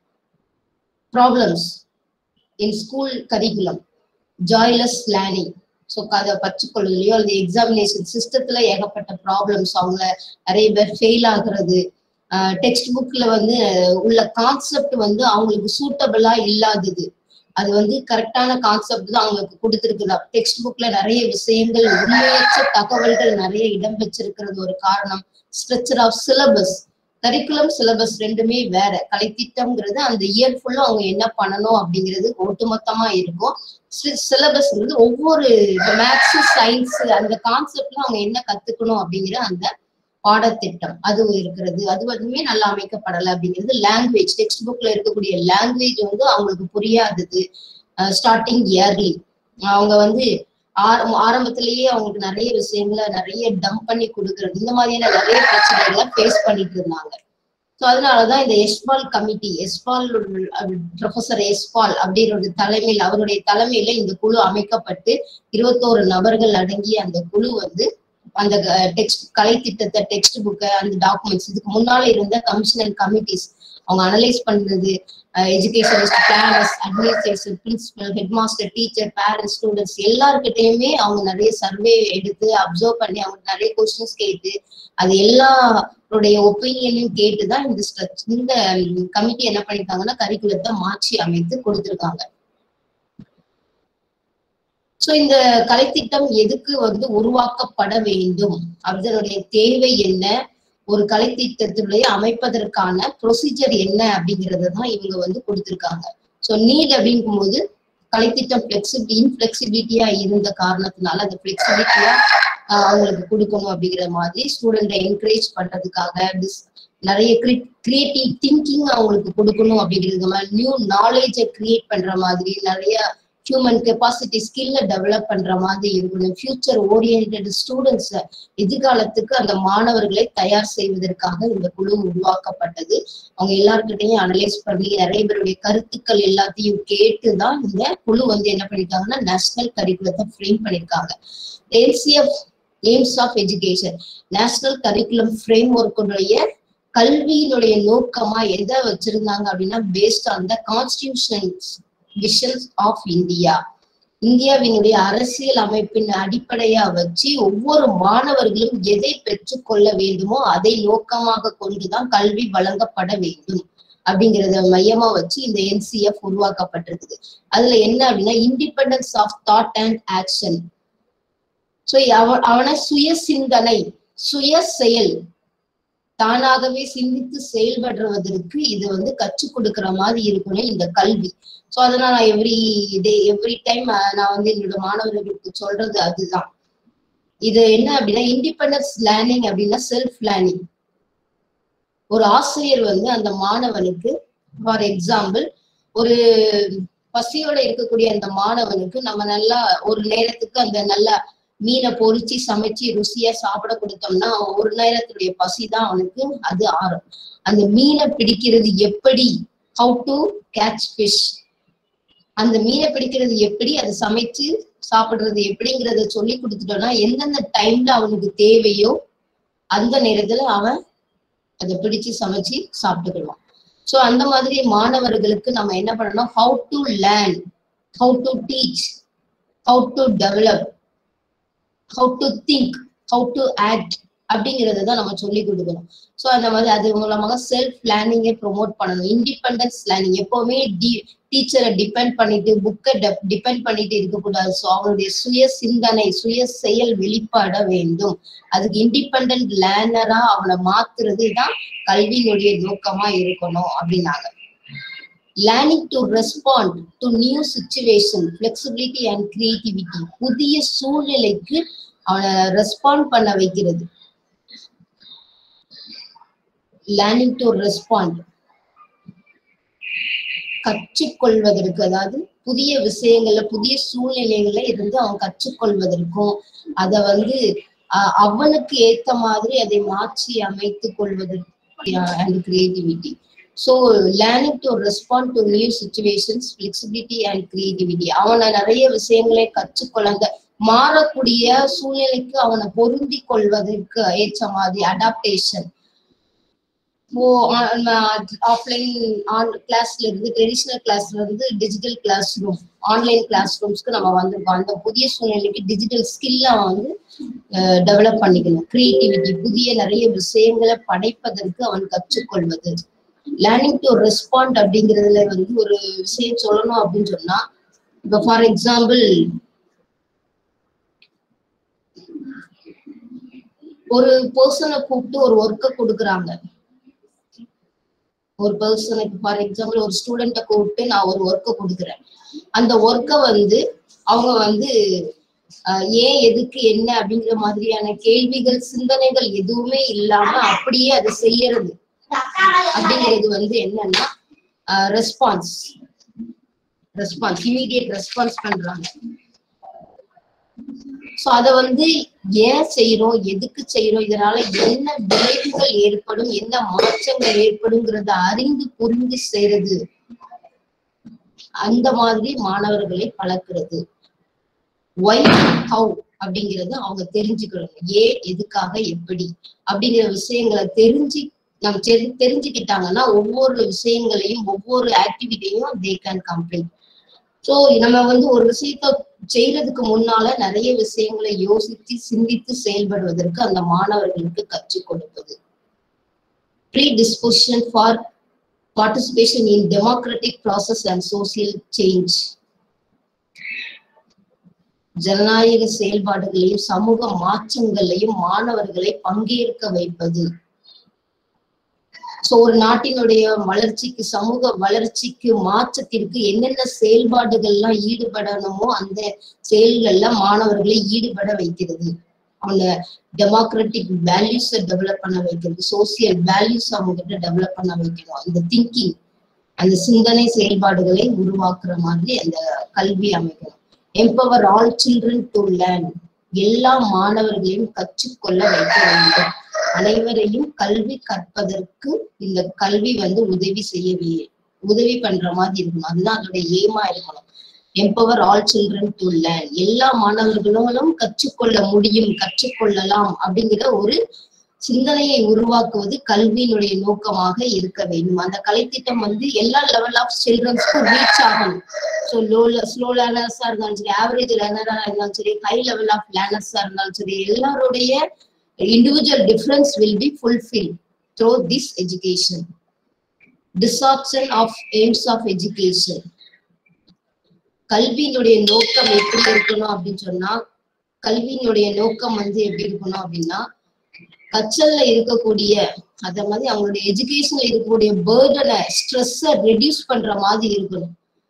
problems in school curriculum joyless learning so அதை பச்சுக்கொள்ளுலையோ அல்லது எக்ஸாமினேஷன் சிஸ்டத்துல ஏகப்பட்ட ப்ராப்ளம்ஸ் அவங்க நிறைய பேர் ஃபெயில் ஆகுறது டெக்ஸ்ட் புக்ல வந்து உள்ள கான்செப்ட் வந்து அவங்களுக்கு சூட்டபிளா இல்லாதது அது வந்து கரெக்டான கான்செப்ட் தான் அவங்களுக்கு கொடுத்துருக்குதா டெக்ஸ்ட் புக்ல நிறைய விஷயங்கள் உண்மையற்ற தகவல்கள் நிறைய இடம் பெற்றிருக்கிறது ஒரு காரணம் structure of syllabus curriculum syllabus ரெண்டுமே வேற கலைத்திட்டம்ங்கிறது அந்த இயர் ஃபுல்லா அவங்க என்ன பண்ணணும் அப்படிங்கிறது ஒட்டுமொத்தமா இருக்கும் சிலபஸ்ங்கிறது ஒவ்வொரு மேத்ஸ் சயின்ஸ் அந்த கான்செப்ட்ல அவங்க என்ன கத்துக்கணும் அப்படிங்கிற அந்த பாடத்திட்டம் அது இருக்கிறது அது வந்துமே நல்லா அமைக்கப்படலை அப்படிங்கிறது லாங்குவேஜ் டெக்ஸ்ட் புக்ல இருக்கக்கூடிய லாங்குவேஜ் வந்து அவங்களுக்கு புரியாதது ஸ்டார்டிங் இயர்லி அவங்க வந்து ஆரம் ஆரம்பத்திலேயே அவங்களுக்கு நிறைய விஷயங்களை நிறைய டம்ப் பண்ணி கொடுக்கறது இந்த மாதிரியான நிறைய பிரச்சனைகளை ஃபேஸ் பண்ணிட்டு இருந்தாங்க ஸோ அதனாலதான் இந்த எஸ்பால் கமிட்டி எஸ்பால் ப்ரொஃபசர் எஸ்பால் அப்படின்ற தலைமையில் அவருடைய தலைமையில இந்த குழு அமைக்கப்பட்டு இருபத்தோரு நபர்கள் அடங்கிய அந்த குழு வந்து அந்த டெக்ஸ்ட் கலை திட்டத்தை டெக்ஸ்ட் புக்கை அந்த டாக்குமெண்ட்ஸ் இதுக்கு முன்னால இருந்த கமிஷன் அண்ட் கமிட்டிஸ் அவங்க அனலைஸ் பண்றது educationist planners administration principal head master teacher parents students எல்லாருக்கிட்டையுமே அவங்க நிறைய சர்வே எடுத்து அப்சர்வ் பண்ணி அவங்க நிறைய கொஸ்டின்ஸ் கேட்டு அது எல்லாருடைய ஒப்பீனியனையும் கேட்டுதான் இந்த இந்த கமிட்டி என்ன பண்ணிருக்காங்கன்னா கரிக்குலத்தை மாற்றி அமைத்து கொடுத்திருக்காங்க சோ இந்த கலைத்திட்டம் எதுக்கு வந்து உருவாக்கப்பட வேண்டும் அதனுடைய தேவை என்ன ஒரு கலைத்திட்டத்தினுடைய அமைப்பதற்கான ப்ரொசீஜர் என்ன அப்படிங்கறத தான் இவங்க வந்து கொடுத்திருக்காங்க ஸோ நீட் அப்படிங்கும் போது கலைத்திட்டம் பிளெக்சிபிளி இன்ஃபிளெக்சிபிலிட்டியா இருந்த காரணத்தினால அந்த பிளெக்சிபிலிட்டியா அவங்களுக்கு கொடுக்கணும் அப்படிங்கிற மாதிரி ஸ்டூடெண்ட்டை என்கரேஜ் பண்றதுக்காக நிறைய கிரியேட்டிவ் திங்கிங் அவங்களுக்கு கொடுக்கணும் அப்படிங்கிறது மாதிரி நியூ நாலேஜை கிரியேட் பண்ற மாதிரி நிறைய ஹியூமன் கெப்பாசிட்டி ஸ்கில்ல டெவலப் பண்ற மாதிரி இருக்கணும் ஃபியூச்சர் ஓரியன்ட் ஸ்டூடெண்ட்ஸ் எதிர்காலத்துக்கு அந்த மாணவர்களை தயார் செய்வதற்காக இந்த குழு உருவாக்கப்பட்டது அவங்க எல்லாருக்கிட்டையும் அனலைஸ் பண்ணி நிறைய பேருடைய கருத்துக்கள் எல்லாத்தையும் கேட்டுதான் இந்த குழு வந்து என்ன பண்ணிருக்காங்கன்னா நேஷனல் கரிக்குலத்தை ஃப்ரேம் பண்ணிருக்காங்க NCF aims of education national curriculum frame ஒர்க்குடைய கல்வியினுடைய நோக்கமா எதை வச்சிருந்தாங்க அப்படின்னா based on the constitution's visions of India இந்தியாவினுடைய அரசியல் அமைப்பின் அடிப்படையா வச்சு ஒவ்வொரு மாணவர்களும் எதை பெற்றுக்கொள்ள வேண்டுமோ அதை நோக்கமாக கொண்டுதான் கல்வி வழங்கப்பட வேண்டும் அப்படிங்கறத மையமா வச்சு இந்த என்சிஎஃப் உருவாக்கப்பட்டிருக்குது அதுல என்ன அப்படின்னா independence of thought and action so அவ அவனை சுய சிந்தனை சுய செயல் தானாகவே சிந்தித்து செயல்படுறதற்கு இது வந்து கற்றுக் கொடுக்கிற மாதிரி இருக்கணும் இந்த கல்வி ஸோ அதனால நான் எவ்ரி டே எவ்ரி டைம் நான் வந்து என்னோட மாணவர்களுக்கு சொல்றது அதுதான் இது என்ன அப்படின்னா இண்டிபெண்டன்ஸ் லேர்னிங் அப்படின்னா செல்ஃப் லேர்னிங் ஒரு ஆசிரியர் வந்து அந்த மாணவனுக்கு ஃபார் எக்ஸாம்பிள் ஒரு பசியோட இருக்கக்கூடிய அந்த மாணவனுக்கு நம்ம நல்லா ஒரு நேரத்துக்கு அந்த நல்லா மீனை பொறிச்சு சமைச்சு ருசியா சாப்பிட கொடுத்தோம்னா ஒரு நேரத்துடைய பசி தான் அவனுக்கு அது ஆறும் அந்த மீனை பிடிக்கிறது எப்படி ஹவு டு கேட்ச் ஃபிஷ் அந்த மீனை பிடிக்கிறது எப்படி அதை சமைச்சு சாப்பிடுறது எப்படிங்கிறத சொல்லி கொடுத்துட்டோம்னா எந்தெந்த டைம்ல அவனுக்கு தேவையோ அந்த நேரத்துல அவன் அதை பிடிச்சு சமைச்சு சாப்பிட்டுக்கிடுவான் ஸோ அந்த மாதிரி மாணவர்களுக்கு நம்ம என்ன பண்ணணும் how to learn how to teach how to develop how to think how to act அப்படிங்கறத தான் நம்ம சொல்லி கொடுக்கணும் ஸோ அந்த மாதிரி அது மூலமாக செல்ஃப் லேர்னிங்கை ப்ரொமோட் பண்ணணும் இண்டிபெண்டன்ஸ் லேர்னிங் எப்பவுமே டி டீச்சரை டிபெண்ட் பண்ணிட்டு புக்கை டிபெண்ட் பண்ணிட்டு இருக்கக்கூடாது ஸோ அவங்களுடைய சுய சிந்தனை சுய செயல் வெளிப்பாட வேண்டும் அதுக்கு இண்டிபெண்ட் லேர்னரா அவனை மாத்துறது தான் கல்வியினுடைய நோக்கமா இருக்கணும் அப்படின்னாங்க learning to respond to new situation flexibility and creativity புதிய சூழ்நிலைக்கு அவனை ரெஸ்பாண்ட் பண்ண வைக்கிறது லேர்னிங் டு ரெஸ்பாண்ட் கற்றுக்கொள்வதற்கு அதாவது புதிய விஷயங்கள்ல புதிய சூழ்நிலைகள்ல இருந்து அவன் கற்றுக்கொள்வதற்கும் அத வந்து அஹ், அவனுக்கு ஏத்த மாதிரி அதை மாற்றி அமைத்துக் கொள்வதற்கு and creativity so learning to respond to new situations flexibility and creativity அவனை நிறைய விஷயங்களை கற்றுக்கொள்ள அந்த மாறக்கூடிய சூழ்நிலைக்கு அவனை பொருந்தி கொள்வதற்கு ஏற்ற மாதிரி அடாப்டேஷன் இப்போ ஆஃப்லைன் ஆன் கிளாஸ்ல இருந்து ட்ரெடிஷ்னல் கிளாஸ்ல இருந்து digital classroom online class ரூம்ஸ்க்கு நம்ம வந்திருக்கோம் அந்த புதிய சூழ்நிலைக்கு டிஜிட்டல் ஸ்கில்ல வந்து டெவலப் பண்ணிக்கணும் கிரியேட்டிவிட்டி புதிய நிறைய விஷயங்களை படைப்பதற்கு அவன் கற்றுக்கொள்வது லேர்னிங் டு ரெஸ்பாண்ட் அப்படிங்கிறதுல வந்து ஒரு விஷயம் சொல்லணும் அப்படின்னு சொன்னா இப்போ ஃபார் எக்ஸாம்பிள் ஒரு பர்சனை கூப்பிட்டு ஒரு ஒர்க்கை கொடுக்குறாங்க ஒரு பர்சனுக்கு ஃபார் எக்ஸாம்பிள் ஒரு ஸ்டூடெண்ட்டை கூப்பிட்டு நான் ஒரு ஒர்க்கை கொடுக்குறேன் அந்த ஒர்க்கை வந்து அவங்க வந்து ஆஹ், ஏன் எதுக்கு என்ன அப்படிங்கிற மாதிரியான கேள்விகள் சிந்தனைகள் எதுவுமே இல்லாம அப்படியே அதை செய்யறது அப்படிங்கிறது வந்து என்னன்னா ரெஸ்பான்ஸ் ரெஸ்பான்ஸ் இமீடியட் ரெஸ்பான்ஸ் பண்றாங்க சோ அத வந்து ஏன் செய்யறோம் எதுக்கு செய்யறோம் இதனால என்ன விளைவுகள் ஏற்படும் என்ன மாற்றங்கள் ஏற்படுங்கிறத அறிந்து புரிந்து செய்யறது அந்த மாதிரி மாணவர்களை பழக்கிறது ஒய் ஹவு அப்படிங்கறத அவங்க தெரிஞ்சுக்கணும் ஏன் எதுக்காக எப்படி அப்படிங்கிற விஷயங்களை தெரிஞ்சு நம்ம தெரி- தெரிஞ்சுக்கிட்டாங்கன்னா ஒவ்வொரு விஷயங்களையும் ஒவ்வொரு ஆக்டிவிட்டியும் தே கேன் கம்ப்ளீட் சோ நம்ம வந்து ஒரு விஷயத்த செய்யறதுக்கு முன்னால நிறைய விஷயங்களை யோசித்து சிந்தித்து செயல்படுவதற்கு அந்த மாணவர்களுக்கு கற்றுக் கொடுப்பது predisposition for participation in democratic process and social change ஜனநாயக செயல்பாடுகளையும் சமூக மாற்றங்களையும் மாணவர்களை பங்கேற்க வைப்பது சோ ஒரு நாட்டினுடைய வளர்ச்சிக்கு சமூக வளர்ச்சிக்கு மாற்றத்திற்கு என்னென்ன செயல்பாடுகள்லாம் ஈடுபடணுமோ அந்த செயல்கள்ல மாணவர்களை ஈடுபட வைக்கிறது அவங்க டெமோக்ராட்டிக் வேல்யூஸை டெவலப் பண்ண வைக்கிறது சோசியல் வேல்யூஸ் அவங்க கிட்ட டெவலப் பண்ண வைக்கணும் அந்த திங்கிங் அந்த சிந்தனை செயல்பாடுகளை உருவாக்குற மாதிரி அந்த கல்வி அமைக்கணும் empower all children to learn எல்லா மாணவர்களையும் கற்றுக்கொள்ள வைக்க வேண்டும் அனைவரையும் கல்வி கற்பதற்கு இந்த கல்வி வந்து உதவி செய்ய உதவி பண்ற மாதிரி இருக்கணும் அதுதான் அதோட ஏமா இருக்கணும் empower all children to learn எல்லா மாணவர்களும் கற்றுக்கொள்ள முடியும் கற்றுக்கொள்ளலாம் அப்படிங்கிற ஒரு சிந்தனையை உருவாக்குவது கல்வியினுடைய நோக்கமாக இருக்க வேண்டும் அந்த கலைத்திட்டம் வந்து எல்லா லெவல் ஆஃப் சில்ட்ரன்ஸ்க்கும் ரீச் ஆகணும் ஸோ லோ ஸ்லோ லேர்னர்ஸா இருந்தாலும் சரி ஆவரேஜ் லேர்னரா இருந்தாலும் சரி ஹை லெவல் ஆஃப் லேர்னர்ஸா இருந்தாலும் சரி எல்லாருடைய individual difference will be fulfilled through this education. Distortion of aims of education. கல்வியினுடைய நோக்கம் எப்படி இருக்கணும் அப்படின்னு சொன்னா கல்வியினுடைய நோக்கம் வந்து எப்படி இருக்கணும் அப்படின்னா கற்றல்ல இருக்கக்கூடிய அத மாதிரி அவங்களுடைய எஜுகேஷன்ல இருக்கக்கூடிய பேர்டனை ஸ்ட்ரெஸ்ஸை ரெடியூஸ் பண்ற மாதிரி இருக்கணும்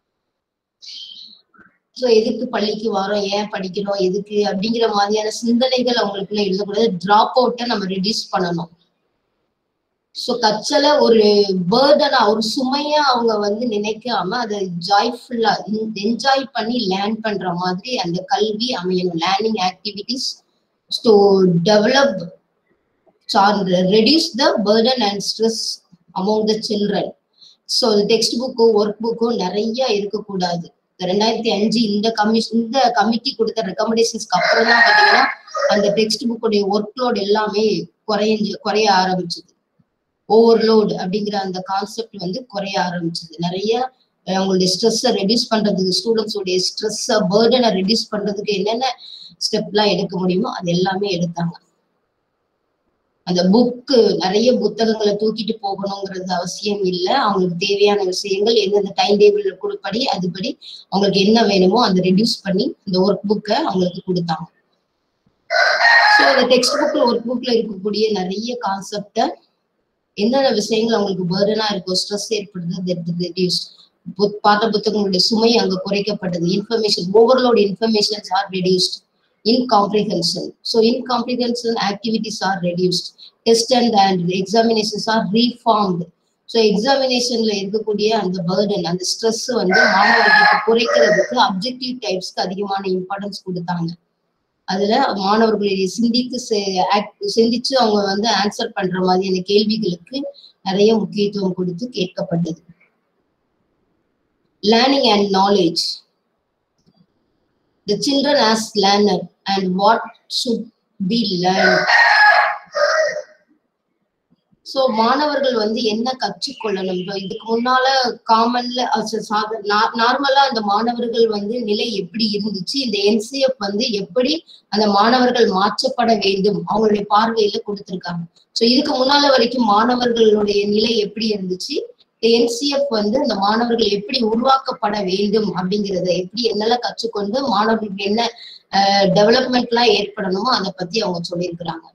ஸோ எதுக்கு பள்ளிக்கு வரோம் ஏன் படிக்கிறோம் எதுக்கு அப்படிங்கிற மாதிரியான சிந்தனைகள் அவங்களுக்குள்ள எழுதக்கூடாது டிராப் அவுட்டை நம்ம ரெடியூஸ் பண்ணணும் ஸோ கற்றலை ஒரு பேர்டனா ஒரு சுமையா அவங்க வந்து நினைக்காம அதை ஜாய்ஃபுல்லா என்ஜாய் பண்ணி லேர்ன் பண்ற மாதிரி அந்த கல்வி அமையணும் learning activities to develop reduce the burden and stress among the children so டெக்ஸ்ட் புக்கோ ஒர்க் புக்கோ நிறைய இருக்கக்கூடாது ரெண்டாயிரத்தி அஞ்சு இந்த கமிஷன் இந்த கமிட்டி கொடுத்த ரெக்கமெண்டேஷன்ஸ்க்கு அப்புறம் தான் பாத்தீங்கன்னா அந்த டெக்ஸ்ட் புக்குடைய ஒர்க் லோட் எல்லாமே குறைஞ்சு குறைய ஆரம்பிச்சது ஓவர்லோட் அப்படிங்கிற அந்த கான்செப்ட் வந்து குறைய ஆரம்பிச்சது நிறைய அவங்களுடைய ஸ்ட்ரெஸ்ஸை ரெடியூஸ் பண்றதுக்கு ஸ்டூடெண்ட்ஸோடைய ஸ்ட்ரெஸ்ஸை பேர்டனை ரெடியூஸ் பண்றதுக்கு என்னென்ன ஸ்டெப்லாம் எடுக்க முடியுமோ அது எல்லாமே எடுத்தாங்க அந்த புக்கு நிறைய புத்தகங்களை தூக்கிட்டு போகணுங்கிறது அவசியம் இல்லை அவங்களுக்கு தேவையான விஷயங்கள் எந்தெந்த டைம் டேபிள் கொடுப்படி அதுபடி அவங்களுக்கு என்ன வேணுமோ அதை ரெடியூஸ் பண்ணி இந்த ஒர்க் புக்கை அவங்களுக்கு கொடுத்தாங்க ஸோ இந்த டெக்ஸ்ட் புக்ல ஒர்க் புக்ல இருக்கக்கூடிய நிறைய கான்செப்டை என்னென்ன விஷயங்கள் அவங்களுக்கு பேர்டனா இருக்கோ ஸ்ட்ரெஸ் ஏற்படுது ரெடியூஸ் பாட்ட புத்தகங்களுடைய சுமை அங்க குறைக்கப்பட்டது information overload informations are reduced incomprehension. So incomprehension activities are reduced. Test and, and examinations are reformed. So எக்ஸாமினேஷன்ல இருக்கக்கூடிய அந்த பேர்டன் அந்த ஸ்ட்ரெஸ் வந்து மாணவர்களுக்கு குறைக்கிறதுக்கு அப்ஜெக்டிவ் டைப்ஸ்க்கு அதிகமான இம்பார்ட்டன்ஸ் கொடுத்தாங்க அதுல மாணவர்களுடைய சிந்தித்து சிந்திச்சு அவங்க வந்து ஆன்சர் பண்ற மாதிரியான கேள்விகளுக்கு நிறைய முக்கியத்துவம் கொடுத்து கேட்கப்பட்டது learning and knowledge the children as learner and what should be learned so மாணவர்கள் வந்து என்ன கற்றுக்கொள்ளணும் இப்போ இதுக்கு முன்னால காமன்ல நார்மலா அந்த மாணவர்கள் வந்து நிலை எப்படி இருந்துச்சு இந்த என்சிஎஃப் வந்து எப்படி அந்த மாணவர்கள் மாற்றப்பட வேண்டும் அவங்களுடைய பார்வையில கொடுத்திருக்காங்க சோ இதுக்கு முன்னால வரைக்கும் மாணவர்களுடைய நிலை எப்படி இருந்துச்சு என்சிஎஃப் வந்து அந்த மாணவர்கள் எப்படி உருவாக்கப்பட வேண்டும் அப்படிங்கிறத எப்படி என்னெல்லாம் கற்றுக்கொண்டு மாணவர்களுக்கு என்ன டெவலப்மெண்ட் எல்லாம் ஏற்படணுமோ அதை பத்தி அவங்க சொல்லியிருக்கிறாங்க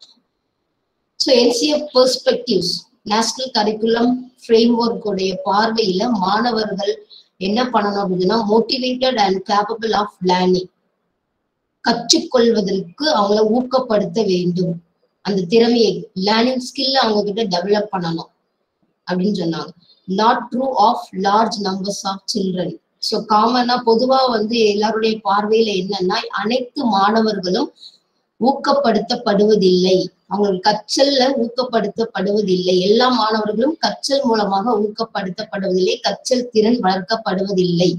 so NCF perspectives national curriculum frame ஒர்க்குடைய பார்வையில மாணவர்கள் என்ன பண்ணணும் அப்படின்னா motivated and capable of learning கற்றுக்கொள்வதற்கு அவங்கள ஊக்கப்படுத்த வேண்டும் அந்த திறமையை லேர்னிங் ஸ்கில் அவங்க கிட்ட டெவலப் பண்ணணும் அப்படின்னு சொன்னாங்க not true of large numbers of children so காமனா பொதுவா வந்து எல்லாருடைய பார்வையில என்னன்னா அனைத்து மாணவர்களும் ஊக்கப்படுத்தப்படுவதில்லை அவங்களுக்கு கற்றல்ல ஊக்கப்படுத்தப்படுவதில்லை எல்லா மாணவர்களும் கற்றல் மூலமாக ஊக்கப்படுத்தப்படுவதில்லை கற்றல் திறன் வளர்க்கப்படுவதில்லை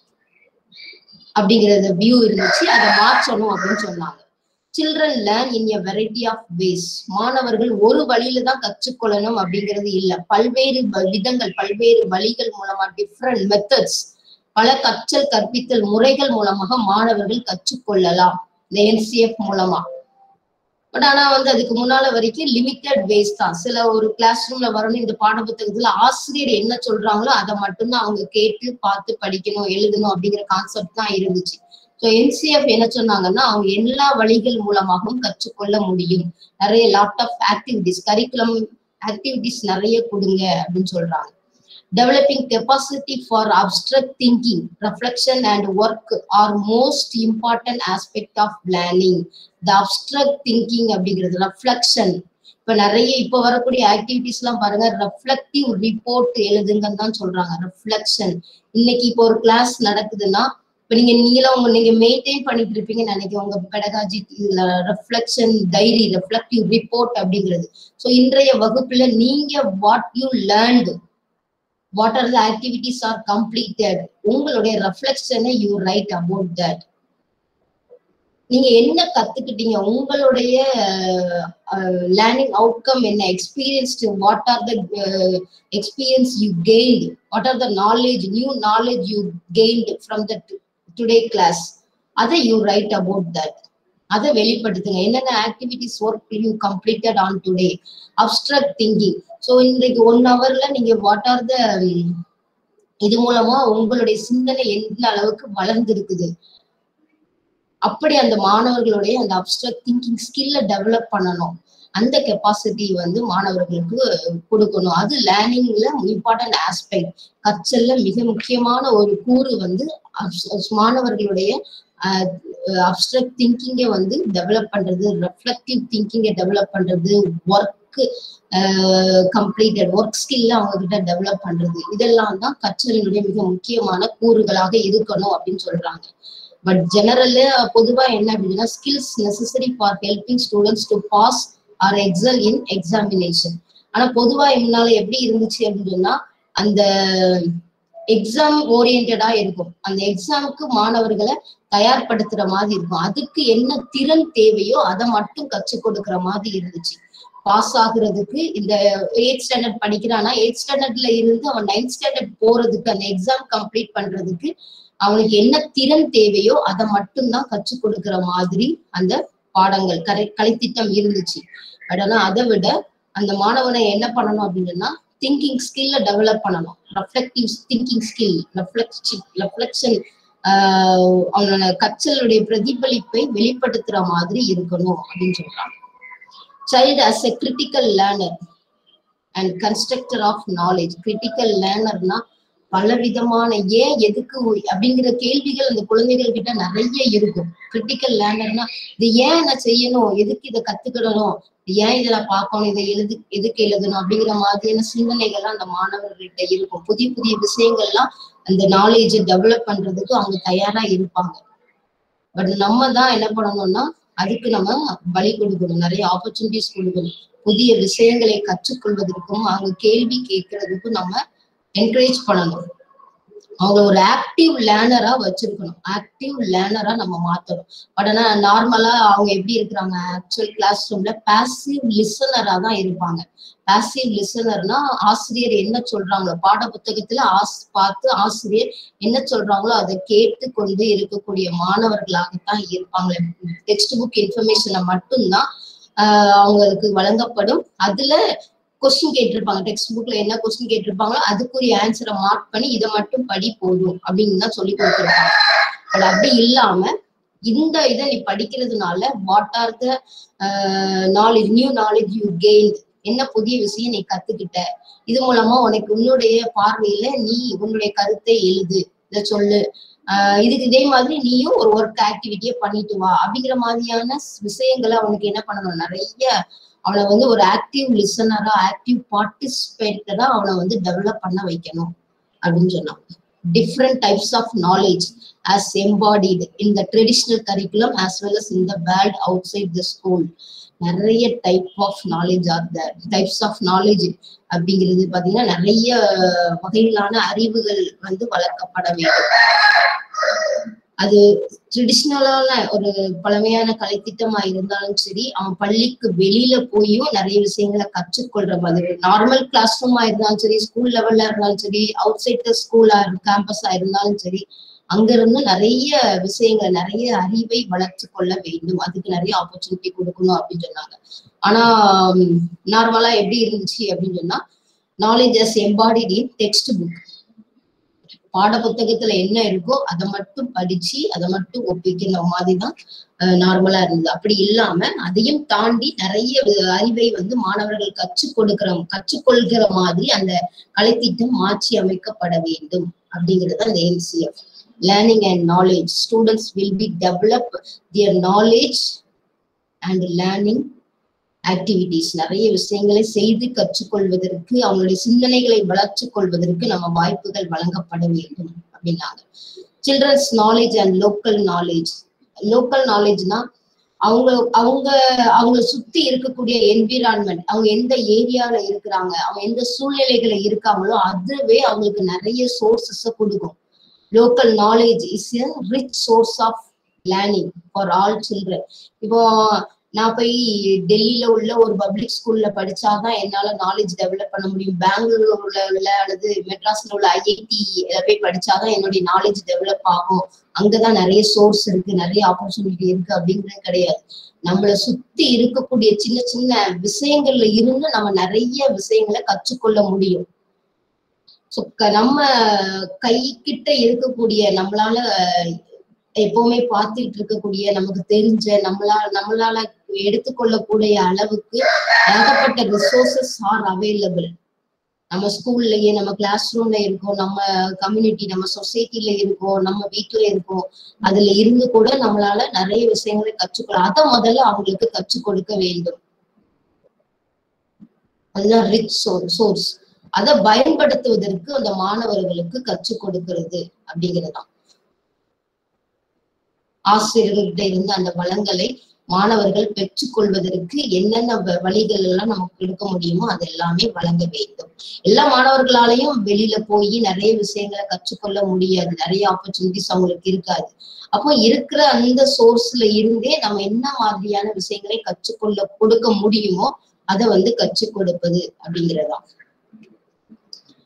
அப்படிங்கறத வியூ இருந்துச்சு அதை மாற்றணும் அப்படின்னு சொன்னாங்க children learn in a variety of ways மாணவர்கள் ஒரு வழியில தான் கற்றுக்கொள்ளணும் அப்படிங்கிறது இல்ல பல்வேறு விதங்கள் பல்வேறு வழிகள் மூலமா டிஃப்ரெண்ட் மெத்தட்ஸ் பல கற்றல் கற்பித்தல் முறைகள் மூலமாக மாணவர்கள் கற்றுக்கொள்ளலாம் இந்த என்சிஎஃப் மூலமா பட் ஆனா வந்து அதுக்கு முன்னால வரைக்கும் லிமிட்டட் வேஸ் தான் சில ஒரு கிளாஸ் ரூம்ல வரணும் இந்த பாட புத்தகத்துல ஆசிரியர் என்ன சொல்றாங்களோ அதை மட்டும்தான் அவங்க கேட்டு பார்த்து படிக்கணும் எழுதணும் அப்படிங்கிற கான்செப்ட் தான் இருந்துச்சு ஸோ என்சிஎஃப் என்ன சொன்னாங்கன்னா அவங்க எல்லா வழிகள் மூலமாகவும் கற்றுக்கொள்ள முடியும் நிறைய lot of activities curriculum activities நிறைய கொடுங்க அப்படின்னு சொல்றாங்க developing capacity for abstract thinking reflection and work are most important aspect of planning the abstract thinking அப்படிங்கிறது ரெஃப்ளெக்ஷன் இப்ப நிறைய இப்ப வரக்கூடிய ஆக்டிவிட்டிஸ் எல்லாம் பாருங்க ரெஃப்ளெக்டிவ் ரிப்போர்ட் எழுதுங்கன்னு தான் சொல்றாங்க ரெஃப்ளெக்ஷன் இன்னைக்கு இப்போ ஒரு கிளாஸ் நடக்குதுன்னா இப்ப நீங்க நீங்களும் உங்க நீங்க மெயின்டைன் பண்ணிட்டு இருப்பீங்கன்னு நினைக்கிறேன் உங்க பெடகாஜி இதுல ரெஃப்ளெக்ஷன் டைரி ரெஃப்ளெக்டிவ் ரிப்போர்ட் அப்படிங்கிறது ஸோ இன்றைய வகுப்புல நீங்க what you learned what are the activities are completed உங்களுடைய ரெஃப்ளெக்ஷனை யூ ரைட் அபவுட் தட் நீங்க என்ன கத்துக்கிட்டீங்க உங்களுடைய லேர்னிங் அவுட்கம் என்ன experience what are the experience you gained what are the knowledge new knowledge you gained from the today class அதை you write about that அதை வெளிப்படுத்துங்க என்னென்ன activities work you completed on today abstract thinking so இன்றைக்கு one ஹவர்ல நீங்க what are த இது மூலமா உங்களுடைய சிந்தனை எந்த அளவுக்கு வளர்ந்து இருக்குது அப்படி அந்த மாணவர்களுடைய அந்த அப்டிரக்ட் திங்கிங் ஸ்கில்ல டெவலப் பண்ணணும் அந்த கெப்பாசிட்டி வந்து மாணவர்களுக்கு கொடுக்கணும் அது லேர்னிங்ல இம்பார்ட்டன்ட் ஆஸ்பெக்ட் கற்றல்ல மிக முக்கியமான ஒரு கூறு வந்து மாணவர்களுடைய அப்டிரக்ட் திங்கிங்கை வந்து டெவலப் பண்றது ரெஃப்ளெக்டிவ் திங்கிங்கை டெவலப் பண்றது ஒர்க் கம்ப்ளீட்டட் ஒர்க் ஸ்கில்ல அவங்க கிட்ட டெவலப் பண்றது இதெல்லாம் தான் கற்றலினுடைய மிக முக்கியமான கூறுகளாக இருக்கணும் அப்படின்னு சொல்றாங்க பட் ஜெனரல்ல பொதுவா என்ன அப்படின்னா skills necessary for helping students to pass or excel in examination ஆனா பொதுவா முன்னால எப்படி இருந்துச்சு அப்படின்னு சொன்னா அந்த எக்ஸாம் ஓரியன்டா இருக்கும் அந்த எக்ஸாமுக்கு மாணவர்களை தயார்படுத்துற மாதிரி இருக்கும் அதுக்கு என்ன திறன் தேவையோ அதை மட்டும் கற்றுக் கொடுக்குற மாதிரி இருந்துச்சு பாஸ் ஆகுறதுக்கு இந்த எயிட் ஸ்டாண்டர்ட் படிக்கிறான்னா எயிட் ஸ்டாண்டர்ட்ல இருந்து அவன் நைன்த் ஸ்டாண்டர்ட் போறதுக்கு அந்த எக்ஸாம் கம்ப்ளீட் பண்றதுக்கு அவனுக்கு என்ன திறன் தேவையோ அதை மட்டும்தான் கற்றுக் கொடுக்கிற மாதிரி அந்த பாடங்கள் கரை கலைத்திட்டம் இருந்துச்சு பட் ஆனா அதை விட அந்த மாணவனை என்ன பண்ணணும் அப்படின்னா திங்கிங் ஸ்கில்ல டெவலப் பண்ணணும் reflective thinking skill reflection reflection அவனோட கற்றலுடைய பிரதிபலிப்பை வெளிப்படுத்துற மாதிரி இருக்கணும் அப்படின்னு சொல்றாங்க child as a critical learner and constructor of knowledge critical லேர்னர்னா பல விதமான ஏன் எதுக்கு அப்படிங்கிற கேள்விகள் அந்த குழந்தைகள் கிட்ட நிறைய இருக்கும் கிரிட்டிக்கல் லேர்னர்னா இது ஏன் நான் செய்யணும் எதுக்கு இதை கத்துக்கிடணும் ஏன் இதை நான் பார்க்கணும் இதை எழுது எதுக்கு எழுதணும் அப்படிங்கிற மாதிரியான சிந்தனைகள்லாம் அந்த மாணவர்கள்கிட்ட இருக்கும் புதிய புதிய விஷயங்கள்லாம் அந்த நாலேஜை டெவலப் பண்றதுக்கு அவங்க தயாரா இருப்பாங்க பட் நம்ம தான் என்ன பண்ணணும்னா அதுக்கு நம்ம பலி கொடுக்கணும் நிறைய ஆப்பர்ச்சுனிட்டிஸ் கொடுக்கணும் புதிய விஷயங்களை கற்றுக்கொள்வதற்கும் அவங்க கேள்வி கேட்கறதுக்கும் நம்ம என்கரேஜ் பண்ணணும் அவங்க ஒரு ஆக்டிவ் லேர்னரா வச்சிருக்கணும் ஆக்டிவ் லேர்னரா நம்ம மாத்தணும் பட் ஆனா நார்மலா அவங்க எப்படி இருக்கிறாங்க ஆக்சுவல் கிளாஸ் ரூம்ல பாசிவ் லிசனரா தான் இருப்பாங்க பாசிவ் லிசனர்னா ஆசிரியர் என்ன சொல்றாங்களோ பாட புத்தகத்துல ஆஸ் பார்த்து ஆசிரியர் என்ன சொல்றாங்களோ அதை கேட்டு கொண்டு இருக்கக்கூடிய மாணவர்களாகத்தான் இருப்பாங்க டெக்ஸ்ட் புக் இன்ஃபர்மேஷனை மட்டும்தான் ஆஹ் அவங்களுக்கு வழங்கப்படும் அதுல கொஸ்டின் கேட்டிருப்பாங்க டெக்ஸ்ட் புக்ல என்ன கொஸ்டின் கேட்டிருப்பாங்களோ அதுக்குரிய ஆன்சரை மார்க் பண்ணி இதை மட்டும் படி போதும் அப்படின்னு தான் சொல்லி கொடுத்துருப்பாங்க பட் அப்படி இல்லாம இந்த இதை நீ படிக்கிறதுனால what are the knowledge new knowledge you gain என்ன புதிய விஷயம் நீ கத்துக்கிட்ட இது மூலமா உனக்கு உன்னுடைய பார்வையில நீ உன்னுடைய கருத்தை எழுது இத சொல்லு ஆஹ் இதுக்கு இதே மாதிரி நீயும் ஒரு ஒர்க் ஆக்டிவிட்டியை பண்ணிட்டு வா அப்படிங்கிற மாதிரியான விஷயங்களை அவனுக்கு என்ன பண்ணணும் நிறைய அவனை வந்து ஒரு ஆக்டிவ் லிசனரா ஆக்டிவ் பார்ட்டிசிபேட்டரா அவனை வந்து டெவலப் பண்ண வைக்கணும் அப்படின்னு சொன்னான் different types of knowledge as embedded in the traditional curriculum as well as in the world outside the school நிறைய type of knowledge are the types of knowledge அப்படிங்கிறது பாத்தீங்கன்னா நிறைய வகையிலான அறிவுகள் வந்து வளர்க்கப்பட வேண்டும் அது ட்ரெடிஷ்னலான ஒரு பழமையான கலைத்திட்டமா இருந்தாலும் சரி அவன் பள்ளிக்கு வெளியில போயும் நிறைய விஷயங்களை கற்றுக்கொள்ற மாதிரி நார்மல் கிளாஸ் ரூமா இருந்தாலும் சரி ஸ்கூல் லெவல்ல இருந்தாலும் சரி அவுட் சைட் த ஸ்கூலா கேம்பஸா இருந்தாலும் சரி அங்க இருந்து நிறைய விஷயங்கள் நிறைய அறிவை வளர்த்து கொள்ள வேண்டும் அதுக்கு நிறைய ஆப்பர்ச்சுனிட்டி கொடுக்கணும் அப்படின்னு சொன்னாங்க ஆனா நார்மலா எப்படி இருந்துச்சு அப்படின்னு சொன்னா knowledge as embedded in text book பாட புத்தகத்துல என்ன இருக்கோ அதை மட்டும் படிச்சு அதை மட்டும் ஒப்பிக்கிற மாதிரிதான் நார்மலா இருந்தது அப்படி இல்லாம அதையும் தாண்டி நிறைய அறிவை வந்து மாணவர்கள் கற்றுக் கொடுக்கிற கற்றுக்கொள்கிற மாதிரி அந்த கலைத்திட்டம் மாற்றி அமைக்கப்பட வேண்டும் அப்படிங்கிறது அந்த NCF learning and knowledge students will be develop their knowledge and learning activities நிறைய விஷயங்களை செய்து கற்றுக்கொள்வதற்கு அவங்களுடைய சிந்தனைகளை வளர்த்து கொள்வதற்கு நம்ம வாய்ப்புகள் வழங்கப்பட வேண்டும் அப்படின்னாங்க children's knowledge and local knowledge local நாலேஜ்னா அவங்க அவங்க அவங்கள சுத்தி இருக்கக்கூடிய என்விரான்மெண்ட் அவங்க எந்த ஏரியால இருக்கிறாங்க அவங்க எந்த சூழ்நிலைகளை இருக்காங்களோ அதுவே அவங்களுக்கு நிறைய சோர்சஸ கொடுக்கும் local knowledge is a rich source of learning for all children இப்போ நான் போய் டெல்லியில உள்ள ஒரு பப்ளிக் ஸ்கூல்ல படிச்சாதான் என்னால நாலேஜ் டெவலப் பண்ண முடியும் பெங்களூர்ல உள்ள அல்லது மெட்ராஸ்ல உள்ள ஐஐடி போய் படிச்சாதான் என்னுடைய நாலேஜ் டெவலப் ஆகும் அங்கதான் நிறைய சோர்ஸ் இருக்கு நிறைய ஆப்பர்ச்சுனிட்டி இருக்கு அப்படிங்கிறது கிடையாது நம்மள சுத்தி இருக்கக்கூடிய சின்ன சின்ன விஷயங்கள்ல இருந்து நம்ம நிறைய விஷயங்களை கற்றுக்கொள்ள முடியும் ஸோ நம்ம கை கிட்ட இருக்கக்கூடிய நம்மளால எப்பவுமே பார்த்துட்டு இருக்கக்கூடிய நமக்கு தெரிஞ்ச நம்மளால நம்மளால எடுத்துக்கொள்ளக்கூடிய அளவுக்கு ஏகப்பட்ட ரிசோர்சஸ் ஆர் அவைலபிள் நம்ம ஸ்கூல்லயே நம்ம கிளாஸ் ரூம்ல இருக்கோம் நம்ம கம்யூனிட்டி நம்ம சொசைட்டில இருக்கோம் நம்ம வீட்டுல இருக்கோம் அதுல இருந்து கூட நம்மளால நிறைய விஷயங்களை கற்றுக்கொள்ள அதை முதல்ல அவங்களுக்கு கற்றுக் கொடுக்க வேண்டும் அதுதான் ரிச் சோர்ஸ் அதை பயன்படுத்துவதற்கு அந்த மாணவர்களுக்கு கற்றுக் கொடுக்கிறது அப்படிங்கிறதுதான் ஆசிரியர்கள்கிட்ட இருந்து அந்த வளங்களை மாணவர்கள் பெற்றுக்கொள்வதற்கு என்னென்ன வழிகள் எல்லாம் நமக்கு எடுக்க முடியுமோ அது எல்லாமே வழங்க வேண்டும் எல்லா மாணவர்களாலையும் வெளியில போய் நிறைய விஷயங்களை கற்றுக்கொள்ள முடியாது நிறைய ஆப்பர்ச்சுனிட்டிஸ் அவங்களுக்கு இருக்காது அப்போ இருக்கிற அந்த சோர்ஸ்ல இருந்தே நம்ம என்ன மாதிரியான விஷயங்களை கற்றுக்கொள்ள கொடுக்க முடியுமோ அதை வந்து கற்றுக் கொடுப்பது அப்படிங்கிறதா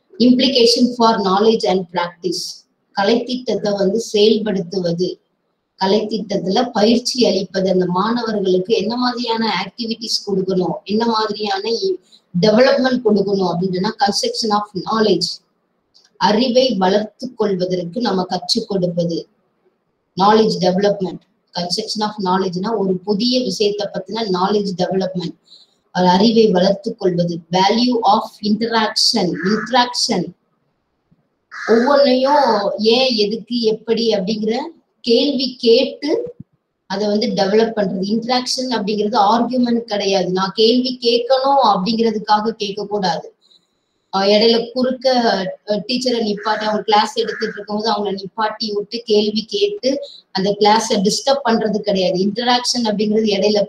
implication for knowledge and practice கலைத்திட்டத்தை வந்து செயல்படுத்துவது கலை திட்டத்துல பயிற்சி அளிப்பது அந்த மாணவர்களுக்கு என்ன மாதிரியான ஆக்டிவிட்டிஸ் கொடுக்கணும் என்ன மாதிரியான டெவலப்மெண்ட் கொடுக்கணும் அப்படின்னா கன்ஸ்ட்ரக்ஷன் ஆஃப் நாலேஜ் அறிவை வளர்த்து கொள்வதற்கு நம்ம கற்றுக் கொடுப்பது நாலேஜ் டெவலப்மெண்ட் கன்ஸ்ட்ரக்ஷன் ஆஃப் நாலேஜ்னா ஒரு புதிய விஷயத்தை பத்தின நாலேஜ் டெவலப்மெண்ட் அறிவை வளர்த்து கொள்வது வேல்யூ ஆஃப் இன்டராக்ஷன் இன்ட்ராக்ஷன் ஒவ்வொன்றையும் ஏன் எதுக்கு எப்படி அப்படிங்கிற கேள்வி கேட்டு அதை வந்து டெவலப் பண்றது இன்ட்ராக்ஷன் அப்படிங்கிறது ஆர்கியூமெண்ட் கிடையாது நான் கேள்வி கேட்கணும் அப்படிங்கிறதுக்காக கேட்க கூடாது இடையில குறுக்க டீச்சரை நிப்பாட்டி அவங்க கிளாஸ் எடுத்துட்டு இருக்கும்போது அவங்கள நிப்பாட்டி விட்டு கேள்வி கேட்டு அந்த கிளாஸை டிஸ்டர்ப் பண்றது கிடையாது இன்டராக்ஷன் அப்படிங்கிறது இடையில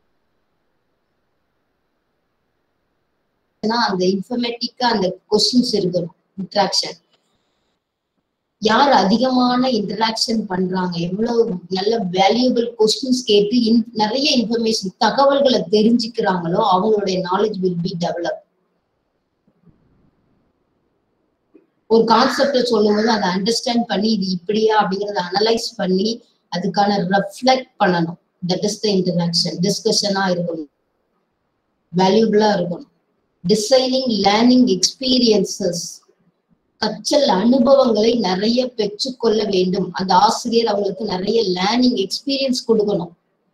அந்த இன்ஃபர்மேட்டிக்கா அந்த கொஸ்டின்ஸ் இருக்கணும் இன்ட்ராக்ஷன் யார் அதிகமான இன்டராக்ஷன் பண்றாங்க எவ்வளவு நல்ல வேல்யூபிள் கொஸ்டின்ஸ் கேட்டு நிறைய இன்ஃபர்மேஷன் தகவல்களை தெரிஞ்சுக்கிறாங்களோ அவங்களுடைய நாலேஜ் வில் பி டெவலப் ஒரு கான்செப்ட சொல்லும் போது அதை அண்டர்ஸ்டாண்ட் பண்ணி இது இப்படியா அப்படிங்கறத அனலைஸ் பண்ணி அதுக்கான ரெஃப்ளெக்ட் பண்ணணும் தட் இஸ் த இன்டராக்ஷன் டிஸ்கஷனா இருக்கணும் வேல்யூபிளா இருக்கணும் டிசைனிங் லேர்னிங் எக்ஸ்பீரியன்சஸ் கற்றல் அனுபவங்களை நிறைய பெற்றுக்கொள்ள வேண்டும் அந்த ஆசிரியர் அவங்களுக்கு நிறைய லேர்னிங் எக்ஸ்பீரியன்ஸ் கொடுக்கணும்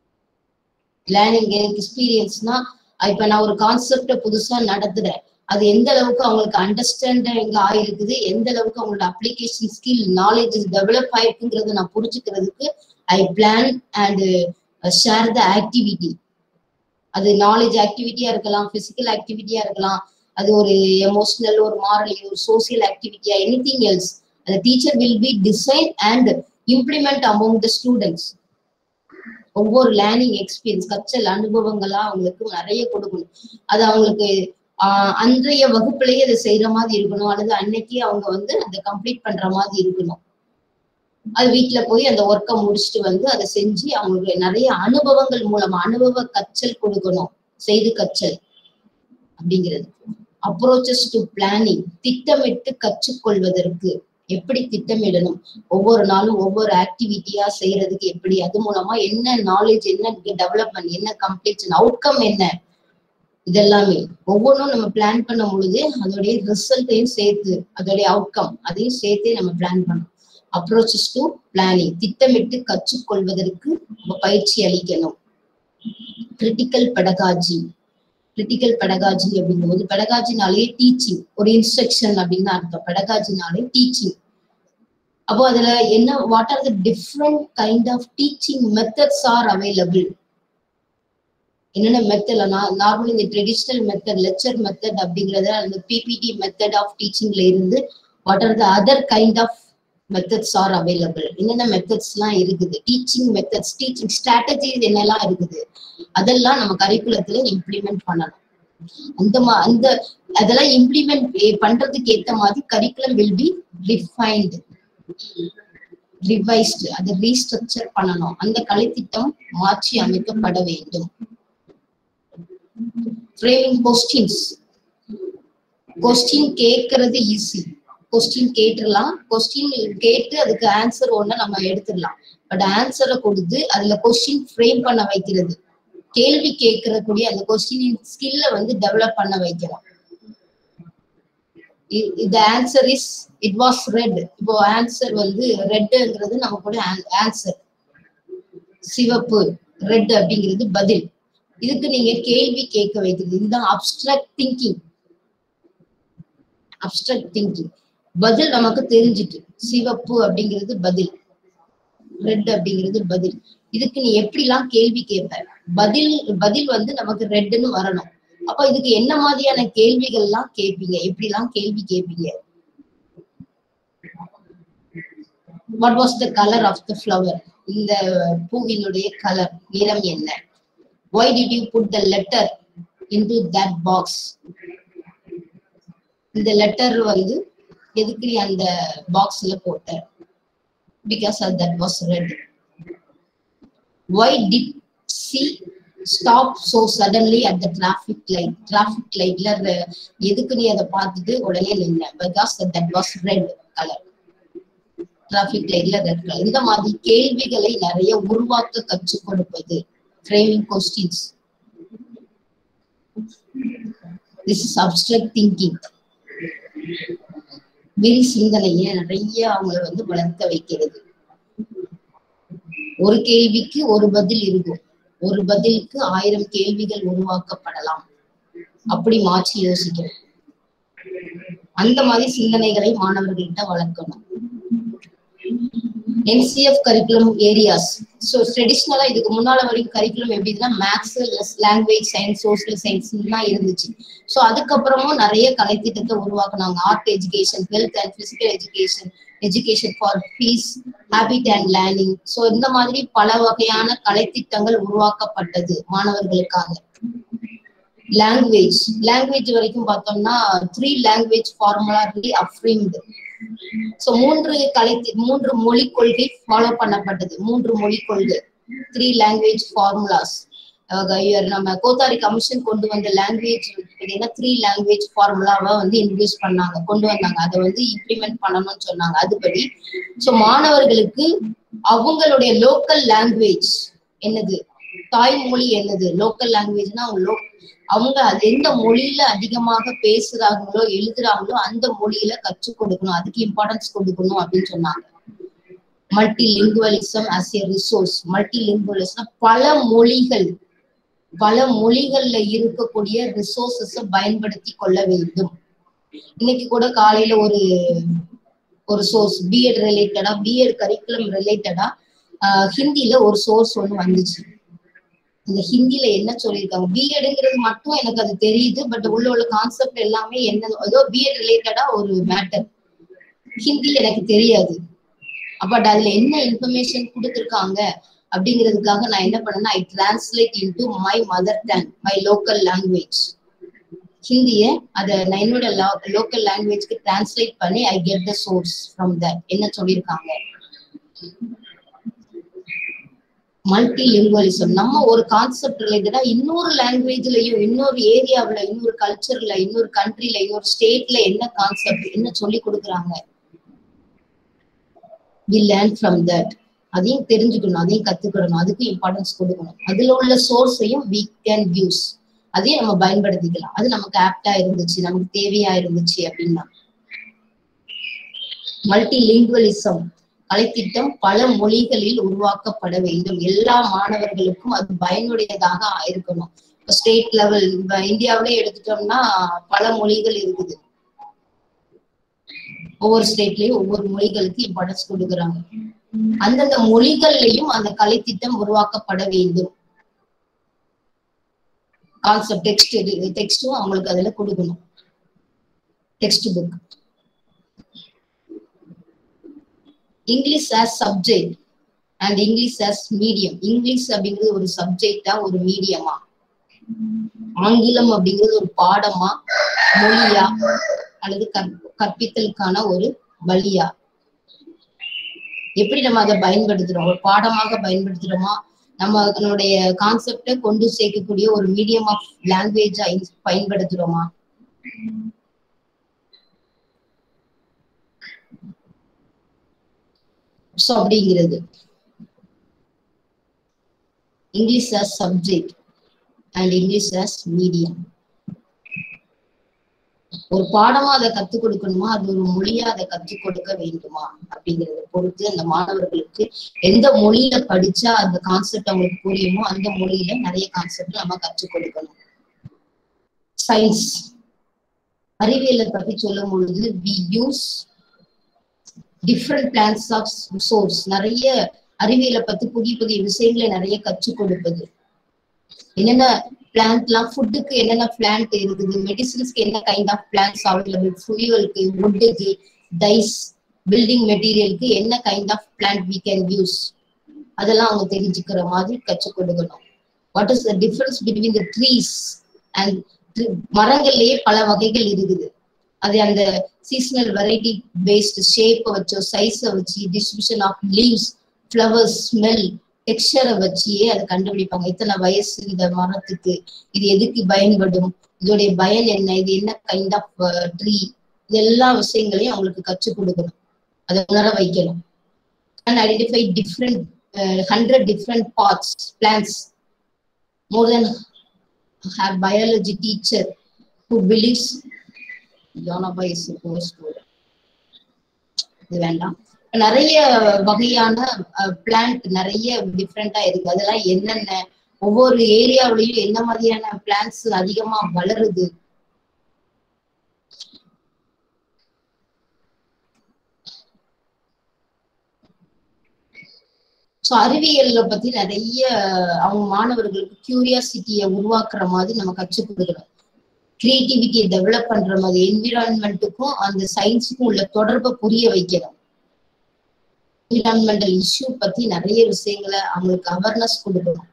லேர்னிங் எக்ஸ்பீரியன்ஸ்னா இப்ப நான் ஒரு கான்செப்ட புதுசா நடத்துறேன் அது எந்த அளவுக்கு அவங்களுக்கு அண்டர்ஸ்டாண்டிங் ஆயிருக்குது எந்த அளவுக்கு அவங்களோட அப்ளிகேஷன் ஸ்கில் நாலேஜ் டெவலப் ஆயிருக்குங்கிறத நான் புரிஞ்சுக்கிறதுக்கு I plan and share the activity அது நாலேஜ் ஆக்டிவிட்டியா இருக்கலாம் பிசிக்கல் ஆக்டிவிட்டியா இருக்கலாம் அது ஒரு எமோஷனல் ஒரு மாரலி ஒரு சோசியல் ஆக்டிவிட்டியா எனி திங் எல்ஸ் அந்த teacher will be design and implement among the students ஒவ்வொரு லேர்னிங் எக்ஸ்பீரியன்ஸ் கற்றல் அனுபவங்களா அவங்களுக்கு நிறைய கொடுக்கணும் அது அவங்களுக்கு ஆஹ் அன்றைய வகுப்புலயே அதை செய்யற மாதிரி இருக்கணும் அல்லது அன்னைக்கு அவங்க வந்து அதை கம்ப்ளீட் பண்ற மாதிரி இருக்கணும் அது வீட்டுல போய் அந்த ஒர்க்கை முடிச்சுட்டு வந்து அதை செஞ்சு அவங்களுக்கு நிறைய அனுபவங்கள் மூலமா அனுபவ கற்றல் கொடுக்கணும் செய்து கற்றல் அப்படிங்கிறது அப்ரோச்சஸ் டு பிளானிங் திட்டமிட்டு கற்றுக்கொள்வதற்கு எப்படி திட்டமிடணும் ஒவ்வொரு நாளும் ஒவ்வொரு ஆக்டிவிட்டியா செய்யறதுக்கு எப்படி அது மூலமா என்ன நாலேஜ் என்ன டெவலப்மெண்ட் என்ன கம்ப்ளீஷன் அவுட்கம் என்ன இதெல்லாமே ஒவ்வொன்றும் நம்ம பிளான் பண்ணும் பொழுது அதோடைய ரிசல்ட்டையும் சேர்த்து அதோடைய அவுட்கம் அதையும் சேர்த்தே நம்ம பிளான் பண்ணணும் அப்ரோச்சஸ் டு பிளானிங் திட்டமிட்டு கற்றுக்கொள்வதற்கு நம்ம பயிற்சி அளிக்கணும் கிரிட்டிக்கல் பெடகாஜி கிரிட்டிக்கல் பெடகாஜி அப்படிங்கும்போது பெடகாஜினாலே டீச்சிங் ஒரு இன்ஸ்ட்ரக்ஷன் அப்படின்னு அர்த்தம் பெடகாஜினாலே டீச்சிங் அப்போ அதுல என்ன what are the different kind of teaching methods are available என்னென்ன மெத்தட்ல நார்மலி இந்த ட்ரெடிஷ்னல் மெத்தட் லெக்சர் மெத்தட் அப்படிங்கறத அந்த பிபிடி மெத்தட் ஆஃப் டீச்சிங்ல இருந்து what are the other kind of methods are available என்னென்ன மெத்தட்ஸ் எல்லாம் இருக்குது டீச்சிங் மெத்தட்ஸ் டீச்சிங் ஸ்ட்ராட்டஜிஸ் என்னெல்லாம் இருக்குது அதெல்லாம் நம்ம கரிக்குலத்துல இம்ப்ளிமெண்ட் பண்ணணும் அந்த மா அந்த அதெல்லாம் இம்ப்ளிமெண்ட் பண்றதுக்கு ஏத்த மாதிரி curriculum will be refined revised அதை ரீஸ்ட்ரக்சர் பண்ணணும் அந்த கலைத்திட்டம் மாற்றி அமைக்கப்பட வேண்டும் ஃப்ரேமிங் கொஸ்டின்ஸ் கொஸ்டின் கேட்கறது ஈஸி கொஸ்டின் கேட்டுடலாம் கொஸ்டின் கேட்டு அதுக்கு ஆன்சர் ஒண்ணு நம்ம எடுத்துடலாம் பட் ஆன்சரை கொடுத்து அதுல கொஸ்டின் ஃப்ரேம் பண்ண வைக்கிறது கேள்வி கேட்கறக்கூடிய அந்த கொஸ்டின் ஸ்கில்ல வந்து டெவலப் பண்ண வைக்கலாம் இந்த answer is it was red இப்போ ஆன்சர் வந்து ரெட்டுங்கிறது நமக்கு ஆன்சர் சிவப்பு ரெட் அப்படிங்கிறது பதில் இதுக்கு நீங்க கேள்வி கேட்க வைக்கிறது இதுதான் அப்டிராக்ட் திங்கிங் அப்டிராக்ட் திங்கிங் பதில் நமக்கு தெரிஞ்சிட்டு சிவப்பு அப்படிங்கிறது பதில் ரெட் அப்படிங்கிறது பதில் இதுக்கு நீ எப்படிலாம் கேள்வி கேட்ப பதில் பதில் வந்து நமக்கு ரெட்னு வரணும் அப்ப இதுக்கு என்ன மாதிரியான கேள்விகள் எல்லாம் கேட்பீங்க எப்படிலாம் கேள்வி கேட்பீங்க what was the colour of the flower இந்த பூவினுடைய கலர் நிறம் என்ன why did you put the letter into that box இந்த லெட்டர் வந்து எதுக்கு நீ அந்த பாக்ஸ்ல போட்ட because that was red why did she stop so suddenly at the traffic light traffic லைட்ல எதுக்கு நீ அதை பார்த்துட்டு உடனே நின்ன because that was red colour traffic லைட்ல ரெட் கலர் இந்த மாதிரி கேள்விகளை நிறைய உருவாக்க கற்றுக் கொடுப்பது framing questions this is abstract thinking விரி சிந்தனைய நிறைய அவங்கள வந்து வளர்க்க வைக்கிறது ஒரு கேள்விக்கு ஒரு பதில் இருக்கும் ஒரு பதிலுக்கு ஆயிரம் கேள்விகள் உருவாக்கப்படலாம் அப்படி மாற்றி யோசிக்கணும் அந்த மாதிரி சிந்தனைகளை மாணவர்கள்ட்ட வளர்க்கணும் என்சிஎஃப் கரிக்குலம் ஏரியாஸ் ஸோ ட்ரெடிஷ்னலா இதுக்கு முன்னால வரைக்கும் கரிக்குலம் எப்படின்னா maths language science social science தான் இருந்துச்சு ஸோ அதுக்கப்புறமும் நிறைய கலைத்திட்டத்தை உருவாக்குனாங்க art education health and physical education education for peace habit and learning so இந்த மாதிரி பல வகையான கலைத்திட்டங்கள் உருவாக்கப்பட்டது மாணவர்களுக்காக லாங்குவேஜ் லாங்குவேஜ் வரைக்கும் பார்த்தோம்னா த்ரீ லாங்குவேஜ் ஃபார்முலா ரி அஃப்ரீம்டு ஸோ மூன்று கலை மூன்று மொழி கொள்கை ஃபாலோ பண்ணப்பட்டது மூன்று மொழி கொள்கை த்ரீ லாங்குவேஜ் ஃபார்முலாஸ் நம்ம கோத்தாரி கமிஷன் கொண்டு வந்த லாங்குவேஜ் பார்த்தீங்கன்னா த்ரீ லாங்குவேஜ் ஃபார்முலாவை வந்து இன்ட்ரடியூஸ் பண்ணாங்க கொண்டு வந்தாங்க அதை வந்து இம்ப்ளிமெண்ட் பண்ணணும்னு சொன்னாங்க அதுபடி ஸோ மாணவர்களுக்கு அவங்களுடைய லோக்கல் லாங்குவேஜ் என்னது தாய்மொழி என்னது லோக்கல் லாங்குவேஜ்னா அவங்க லோ அவங்க அது எந்த மொழியில அதிகமாக பேசுறாங்களோ எழுதுறாங்களோ அந்த மொழியில கற்றுக் கொடுக்கணும் அதுக்கு இம்பார்ட்டன்ஸ் கொடுக்கணும் அப்படின்னு சொன்னாங்க multilingualism as a resource multilingualism பல மொழிகள் பல மொழிகள்ல இருக்கக்கூடிய ரிசோர்சஸ பயன்படுத்தி கொள்ள வேண்டும் இன்னைக்கு கூட காலையில ஒரு ஒரு சோர்ஸ் பிஎட் ரிலேட்டடா பிஎட் கரிக்குலம் ரிலேட்டடா ஹிந்தில ஒரு சோர்ஸ் ஒண்ணு வந்துச்சு இந்த ஹிந்தில என்ன சொல்லியிருக்காங்க பிஎட்ங்கிறது மட்டும் எனக்கு அது தெரியுது பட் உள்ள உள்ள கான்செப்ட் எல்லாமே என்ன ஏதோ பிஎட் ரிலேட்டடா ஒரு மேட்டர் ஹிந்தி எனக்கு தெரியாது பட் அதுல என்ன இன்ஃபர்மேஷன் கொடுத்துருக்காங்க அப்படிங்கிறதுக்காக நான் என்ன பண்ணேன்னா I translate into my mother tongue my local language ஹிந்திய அதை நான் என்னோட லோக்கல் லாங்குவேஜ்க்கு டிரான்ஸ்லேட் பண்ணி I get the source from that என்ன சொல்லியிருக்காங்க மல்டி லிங்குவலிசம் நம்ம ஒரு கான்செப்ட் ரிலேட்டடா இன்னொரு லாங்குவேஜ்லயும் இன்னொரு ஏரியாவுல இன்னொரு கல்ச்சர்ல இன்னொரு கண்ட்ரில இன்னொரு ஸ்டேட்ல என்ன கான்செப்ட் என்ன சொல்லி கொடுக்குறாங்க வி லேர்ன் ஃப்ரம் தட் அதையும் தெரிஞ்சுக்கணும் அதையும் கத்துக்கிடணும் அதுக்கும் இம்பார்ட்டன்ஸ் கொடுக்கணும் அதுல உள்ள சோர்ஸையும் வி கேன் யூஸ் அதையும் நம்ம பயன்படுத்திக்கலாம் அது நமக்கு ஆப்டா இருந்துச்சு நமக்கு தேவையா இருந்துச்சு அப்படின்னா மல்டி லிங்குவலிசம் கலைத்திட்டம் பல மொழிகளில் உருவாக்கப்பட வேண்டும் எல்லா மாணவர்களுக்கும் அது பயனுடையதாக இருக்கணும் ஸ்டேட் லெவல் இந்தியாவிலே எடுத்துட்டோம்னா பல மொழிகள் இருக்குது ஒவ்வொரு ஸ்டேட்லயும் ஒவ்வொரு மொழிகளுக்கு இம்பார்ட்டன்ஸ் கொடுக்குறாங்க அந்தந்த மொழிகள்லயும் அந்த கலைத்திட்டம் உருவாக்கப்பட வேண்டும் கான்செப்ட் டெக்ஸ்ட் டெக்ஸ்டும் அவங்களுக்கு அதுல கொடுக்கணும் text book English as subject and English as medium English அப்படிங்கிறது ஒரு சப்ஜெக்டா ஒரு மீடியமா ஆங்கிலம் அப்படிங்கிறது ஒரு பாடமா மொழியா அல்லது கற்பித்தலுக்கான ஒரு வழியா எப்படி நம்ம அதை பயன்படுத்துறோம் ஒரு பாடமாக பயன்படுத்துறோமா நம்ம நம்மளுடைய கான்செப்டை கொண்டு சேர்க்கக்கூடிய ஒரு மீடியம் ஆஃப் லாங்குவேஜா பயன்படுத்துறோமா ஸோ அப்படிங்கிறது English as subject and English as medium ஒரு பாடமா அதை கத்துக் கொடுக்கணுமா அது ஒரு மொழியா அதை கற்றுக் கொடுக்க வேண்டுமா அப்படிங்கறத பொறுத்து அந்த மாணவர்களுக்கு எந்த மொழியில படிச்சா அந்த கான்செப்ட் அவங்களுக்கு புரியுமோ அந்த மொழியில நிறைய கான்செப்ட் நம்ம கற்றுக் கொடுக்கணும் சயின்ஸ் அறிவியலை பத்தி சொல்லும் பொழுது we use different plants of source நிறைய அறிவியலை பத்தி புதிய புதிய விஷயங்களை நிறைய கற்றுக் கொடுப்பது என்னென்ன பிளான்ட்லாம் ஃபுட்டுக்கு என்னென்ன பிளான்ட் இருக்குது மெடிசின்ஸ்க்கு என்ன கைண்ட் ஆஃப் பிளான்ஸ் அவைலபிள் ஃபியூவலுக்கு வுட்டுக்கு டைஸ் பில்டிங் மெட்டீரியலுக்கு என்ன kind of plant we can use அதெல்லாம் அவங்க தெரிஞ்சுக்கிற மாதிரி கற்றுக் கொடுக்கணும் what is the difference between the trees and மரங்கள்லயே பல வகைகள் இருக்குது அது அந்த சீசனல் வெரைட்டி பேஸ்ட் ஷேப்பை வச்சோ சைஸை வச்சு distribution of leaves flowers smell டெக்ஸ்டரை வச்சியே அதை கண்டுபிடிப்பாங்க இத்தனை வயசு இந்த மரத்துக்கு இது எதுக்கு பயன்படும் இதோடைய பயன் என்ன இது என்ன கைண்ட் ஆஃப் ட்ரீ இது எல்லா விஷயங்களையும் அவங்களுக்கு கற்றுக் கொடுக்கணும் அதை உணர வைக்கணும் and identify different uh, 100 different parts plants more than have biology teacher who believes Yonaba is supposed to இது வேண்டாம் நிறைய வகையான பிளான்ட் நிறைய டிஃப்ரெண்டா இருக்கு அதெல்லாம் என்னென்ன ஒவ்வொரு ஏரியாவிலையும் என்ன மாதிரியான பிளான்ட்ஸ் அதிகமா வளருது ஸோ அறிவியல்ல பத்தி நிறைய அவங்க மாணவர்களுக்கு கியூரியாசிட்டியை உருவாக்குற மாதிரி நம்ம கற்றுக் கொடுக்குறோம் கிரியேட்டிவிட்டியை டெவலப் பண்ற மாதிரி என்விரான்மெண்ட்டுக்கும் அந்த சயின்ஸுக்கும் உள்ள தொடர்பை புரிய வைக்கிறோம் என்விரான்மெண்டல் இஷ்யூ பத்தி நிறைய விஷயங்களை அவங்களுக்கு அவேர்னஸ் கொடுக்கணும்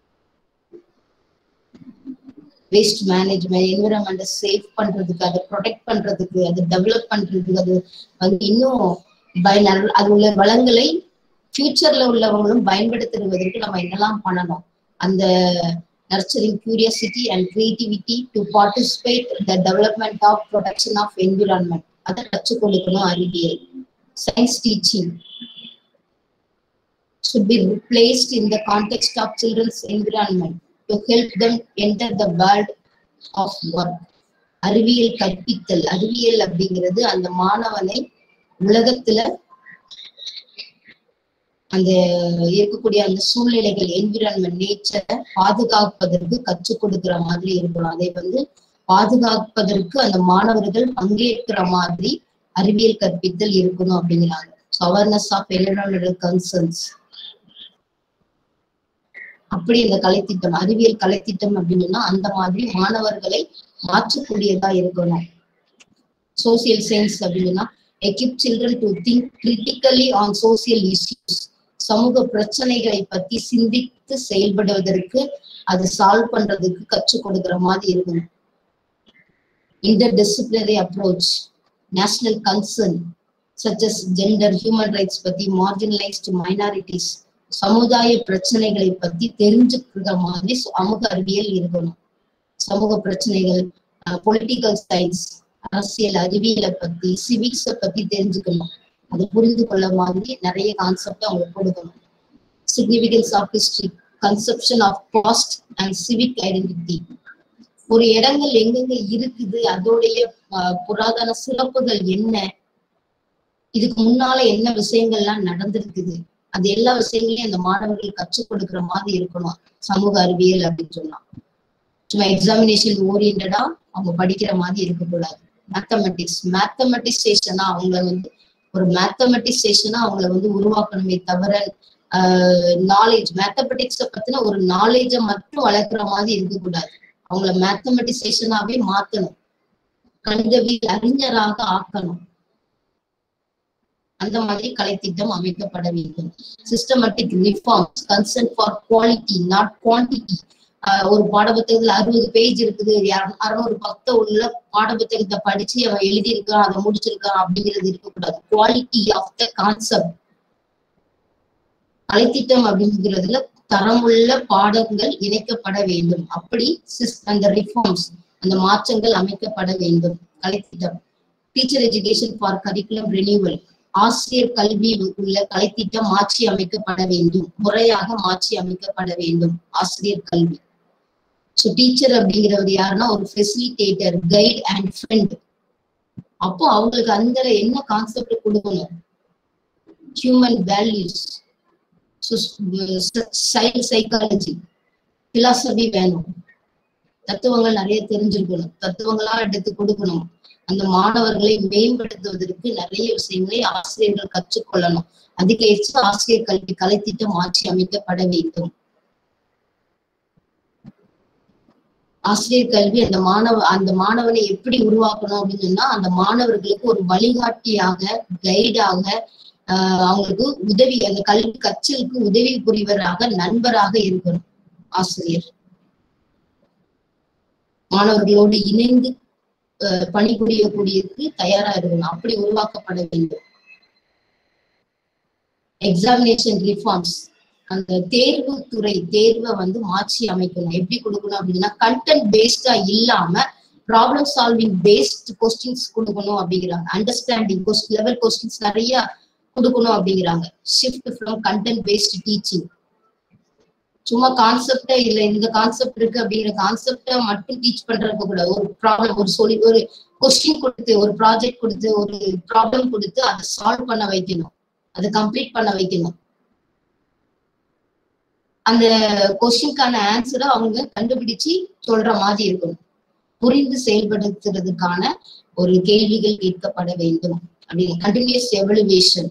வேஸ்ட் மேனேஜ்மெண்ட் என்விரான்மெண்ட்டை சேவ் பண்றதுக்கு அதை ப்ரொடெக்ட் பண்றதுக்கு அதை டெவலப் பண்றதுக்கு அது வந்து இன்னும் பயன் அது உள்ள வளங்களை ஃபியூச்சர்ல உள்ளவங்களும் பயன்படுத்துவதற்கு நம்ம என்னெல்லாம் பண்ணணும் அந்த nurturing curiosity and creativity to participate the development of production of environment அதை கற்றுக் கொடுக்கணும் அறிவியல் science teaching should be replaced in the context of children's environment to help them enter the world of work. அறிவியல் கற்பித்தல் அறிவியல் அப்படிங்கிறது அந்த மாணவனை உலகத்துல அந்த இருக்கக்கூடிய அந்த சூழ்நிலைகள் என்விரான்மெண்ட் நேச்சரை பாதுகாப்பதற்கு கற்றுக் கொடுக்கிற மாதிரி இருக்கணும் அதை வந்து பாதுகாப்பதற்கு அந்த மாணவர்கள் பங்கேற்கிற மாதிரி அறிவியல் கற்பித்தல் இருக்கணும் அப்படிங்கிறாங்க அவேர்னஸ் ஆஃப் என்விரான்மெண்டல் கன்சர்ன்ஸ் அப்படி இந்த கலைத்திட்டம் அறிவியல் கலைத்திட்டம் அப்படின்னா அந்த மாதிரி மாணவர்களை மாற்றக்கூடியதா இருக்கணும் சோசியல் சயின்ஸ் அப்படின்னா equip children to think critically on social issues சமூக பிரச்சனைகளை பத்தி சிந்தித்து செயல்படுவதற்கு அது சால்வ் பண்றதுக்கு கற்றுக் கொடுக்கிற மாதிரி இருக்கணும் interdisciplinary approach national concern such as gender human rights பத்தி மார்ஜினலைஸ்டு மைனாரிட்டிஸ் சமுதாய பிரச்சனைகளை பத்தி தெரிஞ்சுக்கிற மாதிரி சமூக அறிவியல் இருக்கணும் சமூக பிரச்சனைகள் பொலிட்டிக்கல் சயின்ஸ் அரசியல் அறிவியலை பத்தி சிவிக்ஸை பத்தி தெரிஞ்சுக்கணும் அது புரிந்து கொள்ள மாதிரி நிறைய கான்செப்ட் அவங்களுக்கு கொடுக்கணும் significance of history conception of past and civic identity ஒரு இடங்கள் எங்கெங்க இருக்குது அதோடைய புராதன சிறப்புகள் என்ன இதுக்கு முன்னால என்ன விஷயங்கள்லாம் நடந்திருக்குது அது எல்லா விஷயங்களையும் அந்த மாணவர்கள் கற்றுக் கொடுக்குற மாதிரி இருக்கணும் சமூக அறிவியல் அப்படின்னு சொன்னா சும்மா எக்ஸாமினேஷன் ஓரியன்டா அவங்க படிக்கிற மாதிரி இருக்கக்கூடாது மேத்தமெட்டிக்ஸ் மேத்தமெட்டிசேஷனா அவங்கள வந்து ஒரு மேத்தமெட்டிசேஷனா அவங்கள வந்து உருவாக்கணுமே தவிர நாலேஜ் மேத்தமெட்டிக்ஸை பத்தின ஒரு நாலேஜை மட்டும் வளர்க்குற மாதிரி இருக்கக்கூடாது அவங்கள மேத்தமெட்டிசேஷனாவே மாத்தணும் கணிதவியல் அறிஞராக ஆக்கணும் அந்த மாதிரி கலைத்திட்டம் அமைக்கப்பட வேண்டும் systematic reforms consent for quality not quantity ஒரு பாடப்புத்தகத்துல அறுபது பேஜ் இருக்குது அறுநூறு பக்கம் உள்ள பாடப்புத்தகத்தை படிச்சு அவன் எழுதியிருக்கான் அதை முடிச்சிருக்கான் அப்படிங்கிறது இருக்கக்கூடாது குவாலிட்டி ஆஃப் த கான்செப்ட் கலைத்திட்டம் அப்படிங்கிறதுல தரமுள்ள பாடங்கள் இணைக்கப்பட வேண்டும் அப்படி அந்த ரிஃபார்ம்ஸ் அந்த மாற்றங்கள் அமைக்கப்பட வேண்டும் கலைத்திட்டம் teacher education for curriculum renewal ஆசிரியர் கல்வி உள்ள கலைத்திட்டம் மாற்றி அமைக்கப்பட வேண்டும் முறையாக மாற்றி அமைக்கப்பட வேண்டும் ஆசிரியர் கல்வி ஸோ டீச்சர் அப்படிங்கிறவர் யாருன்னா ஒரு ஃபெசிலிட்டேட்டர் கைட் அண்ட் ஃப்ரெண்ட் அப்போ அவங்களுக்கு அந்த என்ன கான்செப்ட் கொடுக்கணும் human values child psychology philosophy வேணும் தத்துவங்கள் நிறைய தெரிஞ்சிருக்கணும் தத்துவங்களா எடுத்து கொடுக்கணும் அந்த மாணவர்களை மேம்படுத்துவதற்கு நிறைய விஷயங்களை ஆசிரியர்கள் கற்றுக்கொள்ளணும் அதுக்கேற்ற ஆசிரியர் கல்வி கலைத்திட்டம் மாற்றி அமைக்கப்பட வேண்டும் ஆசிரியர் கல்வி அந்த மாணவ அந்த மாணவனை எப்படி உருவாக்கணும் அப்படின்னு சொன்னா அந்த மாணவர்களுக்கு ஒரு வழிகாட்டியாக கைடாக ஆஹ் அவங்களுக்கு உதவி அந்த கல்வி கற்றலுக்கு உதவி புரிவராக நண்பராக இருக்கணும் ஆசிரியர் மாணவர்களோடு இணைந்து பணிபுரியக்கூடியதுக்கு தயாரா இருக்கணும் அப்படி உருவாக்கப்பட வேண்டும் எக்ஸாமினேஷன் ரிஃபார்ம்ஸ் அந்த தேர்வு துறை தேர்வை வந்து மாற்றி அமைக்கணும் எப்படி கொடுக்கணும் அப்படின்னா கண்டென்ட் பேஸ்டா இல்லாம ப்ராப்ளம் சால்விங் பேஸ்ட் கொஸ்டின்ஸ் கொடுக்கணும் அப்படிங்கிறாங்க அண்டர்ஸ்டாண்டிங் லெவல் கொஸ்டின்ஸ் நிறைய கொடுக்கணும் அப்படிங்கிறாங்க shift from content based teaching சும்மா கான்செப்டே இல்ல இந்த கான்செப்ட் இருக்கு அப்படிங்கிற கான்செப்டை மட்டும் டீச் பண்றதுக்கு கூட ஒரு ப்ராப்ளம் ஒரு சொல்லி ஒரு கொஸ்டின் கொடுத்து ஒரு ப்ராஜெக்ட் கொடுத்து ஒரு ப்ராப்ளம் கொடுத்து அதை சால்வ் பண்ண வைக்கணும் அதை கம்ப்ளீட் பண்ண வைக்கணும் அந்த கொஸ்டின்கான ஆன்சரை அவங்க கண்டுபிடிச்சு சொல்ற மாதிரி இருக்கணும் புரிந்து செயல்படுத்துறதுக்கான ஒரு கேள்விகள் கேட்கப்பட வேண்டும் அப்படின்னு கண்டினியூஸ் எவலுவேஷன்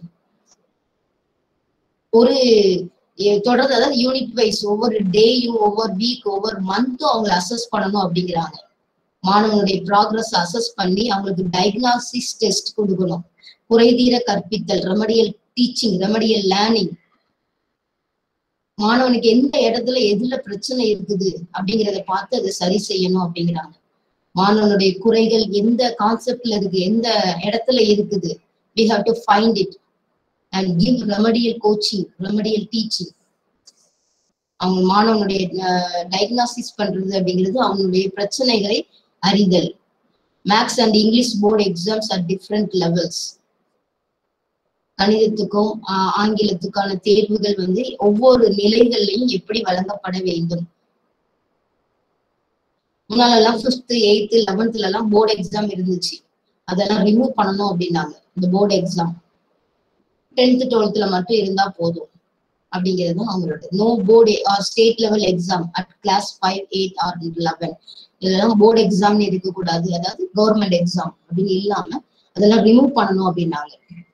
ஒரு எ- தொடர்ந்து அதாவது யூனிட் வைஸ் ஒவ்வொரு டேயும் ஒவ்வொரு வீக் ஒவ்வொரு மந்த்தும் அவங்களை அசஸ் பண்ணணும் அப்படிங்கிறாங்க மாணவனுடைய ப்ராக்ரஸ் அசஸ் பண்ணி அவங்களுக்கு டயக்னாசிஸ் டெஸ்ட் கொடுக்கணும் குறைதீர கற்பித்தல் ரெமடியல் டீச்சிங் ரெமடியல் லேர்னிங் மாணவனுக்கு எந்த இடத்துல எதுல பிரச்சனை இருக்குது அப்படிங்கறத பார்த்து அதை சரி செய்யணும் அப்படிங்கிறாங்க மாணவனுடைய குறைகள் எந்த கான்செப்ட்ல இருக்கு எந்த இடத்துல இருக்குது we have to find it and give remedial coaching remedial teaching அவங்க மாணவனுடைய டயக்னாசிஸ் பண்றது அப்படிங்கிறது அவனுடைய பிரச்சனைகளை அறிதல் maths and English board exams are different levels கணிதத்துக்கும் ஆஹ், ஆங்கிலத்துக்கான தேர்வுகள் வந்து ஒவ்வொரு நிலைகள்லையும் எப்படி வழங்கப்பட வேண்டும் முன்னாலெல்லாம் ஃபிஃப்த் எயித்து லெவன்த்ல எல்லாம் போர்டு எக்ஸாம் இருந்துச்சு அதெல்லாம் ரிமூவ் பண்ணணும் அப்படின்னாங்க இந்த போர்டு எக்ஸாம் டென்த் டுவெல்த்ல மட்டும் இருந்தா போதும் அப்படிங்கிறது தான் அவங்களோட no board or state level exam at class five eight or eleven இதெல்லாம் போர்டு எக்ஸாம்னு இருக்கக்கூடாது அதாவது கவர்மெண்ட் எக்ஸாம் அப்படின்னு இல்லாம அதெல்லாம் ரிமூவ் பண்ணணும் அப்படின்னாங்க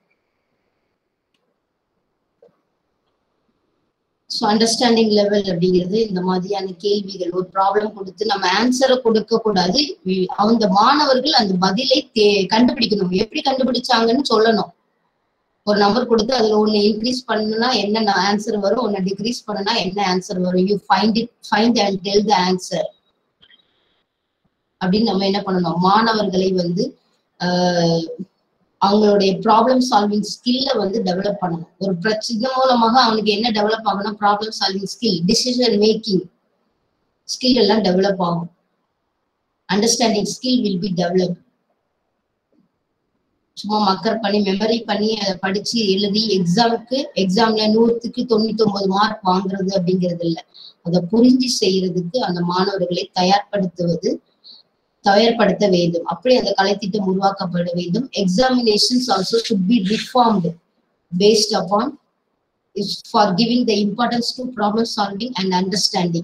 ஸோ அண்டர்ஸ்டாண்டிங் லெவல் அப்படிங்கிறது இந்த மாதிரியான கேள்விகள் ஒரு ப்ராப்ளம் கொடுத்து நம்ம ஆன்சரை கொடுக்க கூடாது வி- அந்த மாணவர்கள் அந்த பதிலை தே- கண்டுபிடிக்கணும் எப்படி கண்டுபிடிச்சாங்கன்னு சொல்லணும் ஒரு நம்பர் கொடுத்து அதுல ஒன்னு இன்க்ரீஸ் பண்ணுனா என்ன ஆன்சர் வரும் ஒன்னு டிக்ரீஸ் பண்ணுனா என்ன ஆன்சர் வரும் you find it find and tell the answer அப்படின்னு நம்ம என்ன பண்ணணும் மாணவர்களை வந்து ஆஹ், அவங்களுடைய ப்ராப்ளம் சால்விங் ஸ்கில்ல வந்து டெவலப் பண்ணணும் ஒரு பிரச்சனை மூலமாக அவனுக்கு என்ன டெவலப் ஆகும்னா problem solving skill decision making skill எல்லாம் டெவலப் ஆகும் understanding skill will be develop சும்மா மக்கர் பண்ணி மெமரி பண்ணி அதை படிச்சு எழுதி எக்ஸாமுக்கு எக்ஸாம்ல நூற்றுக்கு தொண்ணூத்தி ஒன்பது மார்க் வாங்குறது அப்படிங்கிறது இல்ல அதை புரிஞ்சு செய்யறதுக்கு அந்த மாணவர்களை தயார்படுத்துவது தயார்படுத்த வேண்டும் அப்படி அந்த கலைத்திட்டம் உருவாக்கப்பட வேண்டும் examinations also should be reformed based upon is for giving the importance to problem solving and understanding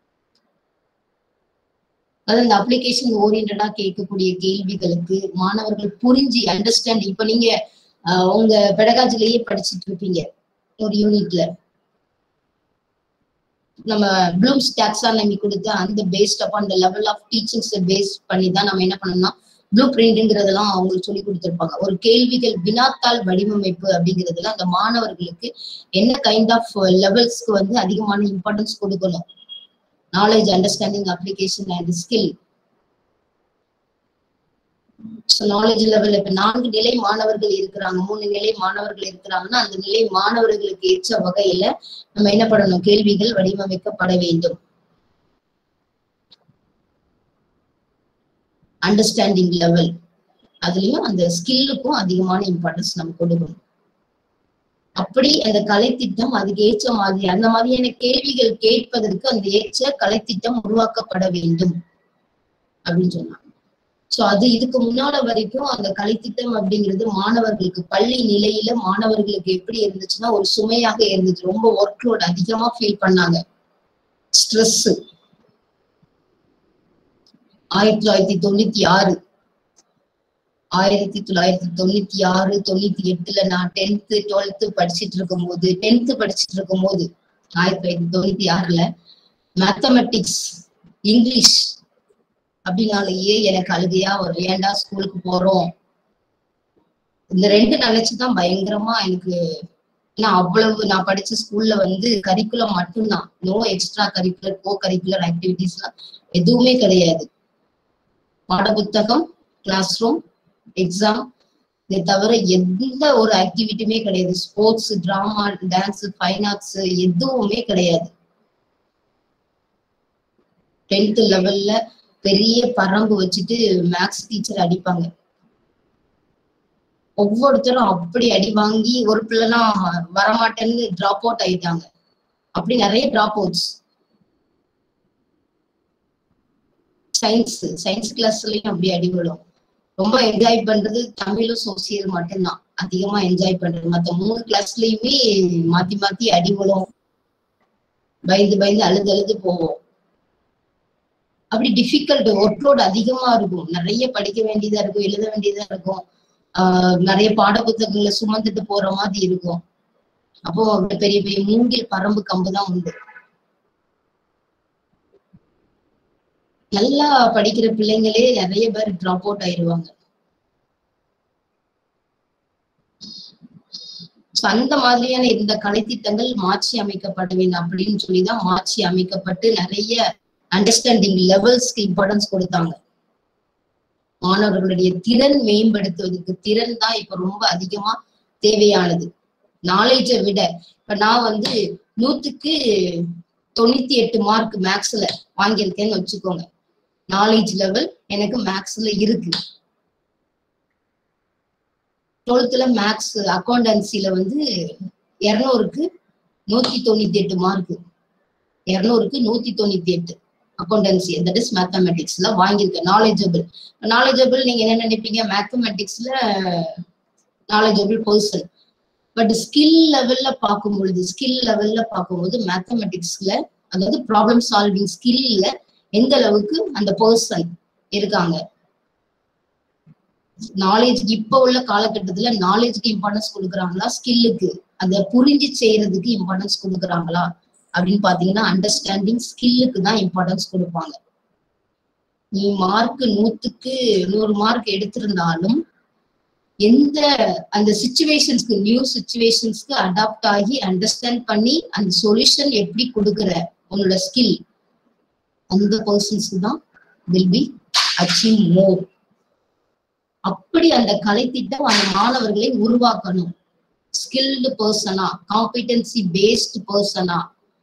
அதாவது இந்த அப்ளிகேஷன் ஓரியன்டா கேட்கக்கூடிய கேள்விகளுக்கு மாணவர்கள் புரிஞ்சு அண்டர்ஸ்டாண்ட் இப்ப நீங்க ஆஹ், உங்க பெடகாஜிலேயே படிச்சிட்டு இருப்பீங்க ஒரு யூனிட்ல நம்ம ப்ளூம்ஸ் டாக்ஸானமி கொடுத்த அந்த பேஸ்ட் அப்பான் அந்த லெவல் ஆஃப் டீச்சிங்ஸ் பேஸ் பண்ணி தான் நம்ம என்ன பண்ணோம்னா ப்ளூ பிரிண்ட்ங்கிறதெல்லாம் அவங்களுக்கு சொல்லி கொடுத்துருப்பாங்க ஒரு கேள்விகள் வினாத்தாள் வடிவமைப்பு அப்படிங்கிறதுல அந்த மாணவர்களுக்கு என்ன கைண்ட் ஆஃப் லெவல்ஸ்க்கு வந்து அதிகமான இம்பார்ட்டன்ஸ் கொடுக்கணும் knowledge understanding application and skill knowledge level இப்ப நான்கு நிலை மாணவர்கள் இருக்கிறாங்க மூணு நிலை மாணவர்கள் இருக்கிறாங்கன்னா அந்த நிலை மாணவர்களுக்கு ஏற்ற வகையில நம்ம என்ன பண்ணணும் கேள்விகள் வடிவமைக்கப்பட வேண்டும் அண்டர்ஸ்டாண்டிங் லெவல் அதுலயும் அந்த ஸ்கில்லுக்கும் அதிகமான இம்பார்ட்டன்ஸ் நம்ம கொடுக்கணும் அப்படி அந்த கலைத்திட்டம் அதுக்கு ஏற்ற மாதிரி அந்த மாதிரியான கேள்விகள் கேட்பதற்கு அந்த ஏற்ற கலைத்திட்டம் உருவாக்கப்பட வேண்டும் அப்படின்னு சொன்னாங்க சோ அது இதுக்கு முன்னால வரைக்கும் அந்த கலைத்திட்டம் அப்படிங்கிறது மாணவர்களுக்கு பள்ளி நிலையில மாணவர்களுக்கு எப்படி இருந்துச்சுன்னா ஒரு சுமையாக இருந்துச்சு ரொம்ப ஒர்க் லோட் அதிகமா ஃபீல் பண்ணாங்க ஸ்ட்ரெஸ் ஆயிரத்தி தொள்ளாயிரத்தி தொண்ணூத்தி ஆறு ஆயிரத்தி தொள்ளாயிரத்தி தொண்ணூத்தி ஆறு தொண்ணூத்தி எட்டுல நான் டென்த்து டுவெல்த்து படிச்சிட்டு இருக்கும் போது டென்த்து படிச்சிட்டு இருக்கும் போது ஆயிரத்தி தொள்ளாயிரத்தி தொண்ணூத்தி ஆறுல மேத்தமெட்டிக்ஸ் இங்கிலீஷ் அப்படின்னாலேயே எனக்கு அழுகையா வரும் ஏன்டா ஸ்கூலுக்கு போறோம் இந்த ரெண்டு நினைச்சுதான் பயங்கரமா எனக்கு ஏன்னா அவ்வளவு நான் படிச்ச ஸ்கூல்ல வந்து கரிக்குலம் மட்டும்தான் no extracurricular co curricular ஆக்டிவிட்டிஸ்லாம் எதுவுமே கிடையாது பாடப்புத்தகம் கிளாஸ் ரூம் எக்ஸாம் இதை தவிர எந்த ஒரு ஆக்டிவிட்டியுமே கிடையாது sports drama dance fine arts எதுவுமே கிடையாது டென்த் லெவல்ல பெரிய பரம்பு வச்சுட்டு மேக்ஸ் டீச்சர் அடிப்பாங்க ஒவ்வொருத்தரும் அப்படி அடி வாங்கி ஒரு பிள்ளைலாம் வரமாட்டேன்னு டிராப் அவுட் ஆயிட்டாங்க அப்படி நிறைய டிராப் அவுட்ஸ் சயின்ஸ் சயின்ஸ் கிளாஸ்லயும் அப்படி அடி விழும் ரொம்ப என்ஜாய் பண்றது தமிழும் சோசியல் மட்டும்தான் அதிகமா என்ஜாய் பண்றது மத்த மூணு கிளாஸ்லயுமே மாத்தி மாத்தி அடி விழும் பயந்து பயந்து அழுது அழுது போவோம் அப்படி டிஃபிகல்ட் ஒர்க்லோட் அதிகமா இருக்கும் நிறைய படிக்க வேண்டியதா இருக்கும் எழுத வேண்டியதா இருக்கும் ஆஹ் நிறைய பாட புத்தகங்களை சுமந்துட்டு போற மாதிரி இருக்கும் அப்போ பெரிய பெரிய மூங்கில் பரம்பு கம்பு தான் உண்டு நல்லா படிக்கிற பிள்ளைங்களே நிறைய பேர் டிராப் அவுட் ஆயிருவாங்க So, அந்த மாதிரியான இந்த கலைத்திட்டங்கள் மாற்றி அமைக்கப்பட வேண்டும் அப்படின்னு சொல்லிதான் மாற்றி அமைக்கப்பட்டு நிறைய அண்டர்ஸ்டாண்டிங் லெவல்ஸ்க்கு இம்பார்ட்டன்ஸ் கொடுத்தாங்க மாணவர்களுடைய திறன் மேம்படுத்துவதற்கு திறன் தான் இப்ப ரொம்ப அதிகமா தேவையானது நாலேஜை விட இப்ப நான் வந்து நூத்துக்கு தொண்ணூத்தி எட்டு மார்க் மேக்ஸ்ல வாங்கியிருக்கேன்னு வச்சுக்கோங்க நாலேஜ் லெவல் எனக்கு மேக்ஸ்ல இருக்கு டுவெல்த்ல மேக்ஸ் அக்கௌண்டன்சில வந்து இருநூறுக்கு நூத்தி தொண்ணூத்தி எட்டு மார்க் இருநூறுக்கு நூத்தி தொண்ணூத்தி எட்டு அக்கௌண்டன்சி தட் இஸ் மேத்தமெட்டிக்ஸ்ல வாங்கியிருக்கேன் நாலேஜபிள் நாலேஜபிள் நீங்க என்ன நினைப்பீங்க மேத்தமெட்டிக்ஸ்ல நாலேஜபிள் பர்சன் பட் ஸ்கில் லெவல்ல பார்க்கும் பொழுது ஸ்கில் லெவல்ல பார்க்கும்போது மேத்தமெட்டிக்ஸ்ல அதாவது ப்ராப்ளம் சால்விங் ஸ்கில்ல எந்த அளவுக்கு அந்த பர்சன் இருக்காங்க நாலேஜ் இப்ப உள்ள காலகட்டத்துல நாலேஜ்க்கு இம்பார்ட்டன்ஸ் கொடுக்குறாங்களா ஸ்கில்லுக்கு அதை புரிஞ்சு செய்யறதுக்கு இம்பார்ட்டன்ஸ் கொடுக்குறாங்களா அப்படின்னு பாத்தீங்கன்னா அண்டர்ஸ்டாண்டிங் ஸ்கில்லுக்கு தான் இம்பார்ட்டன்ஸ் கொடுப்பாங்க நீ மார்க் நூத்துக்கு நூறு மார்க் எடுத்திருந்தாலும் எந்த அந்த சுச்சுவேஷன்ஸ்க்கு நியூ சுச்சுவேஷன்ஸ்க்கு அடாப்ட் ஆகி அண்டர்ஸ்டாண்ட் பண்ணி அந்த சொல்யூஷன் எப்படி கொடுக்குற உன்னோட ஸ்கில் அந்த பர்சன்ஸ்க்கு தான் வில் பி அச்சீவ் மோர் அப்படி அந்த கலைத்திட்டம் அந்த மாணவர்களை உருவாக்கணும் ஸ்கில்டு பர்சனா காம்பிடன்சி பேஸ்ட் பர்சனா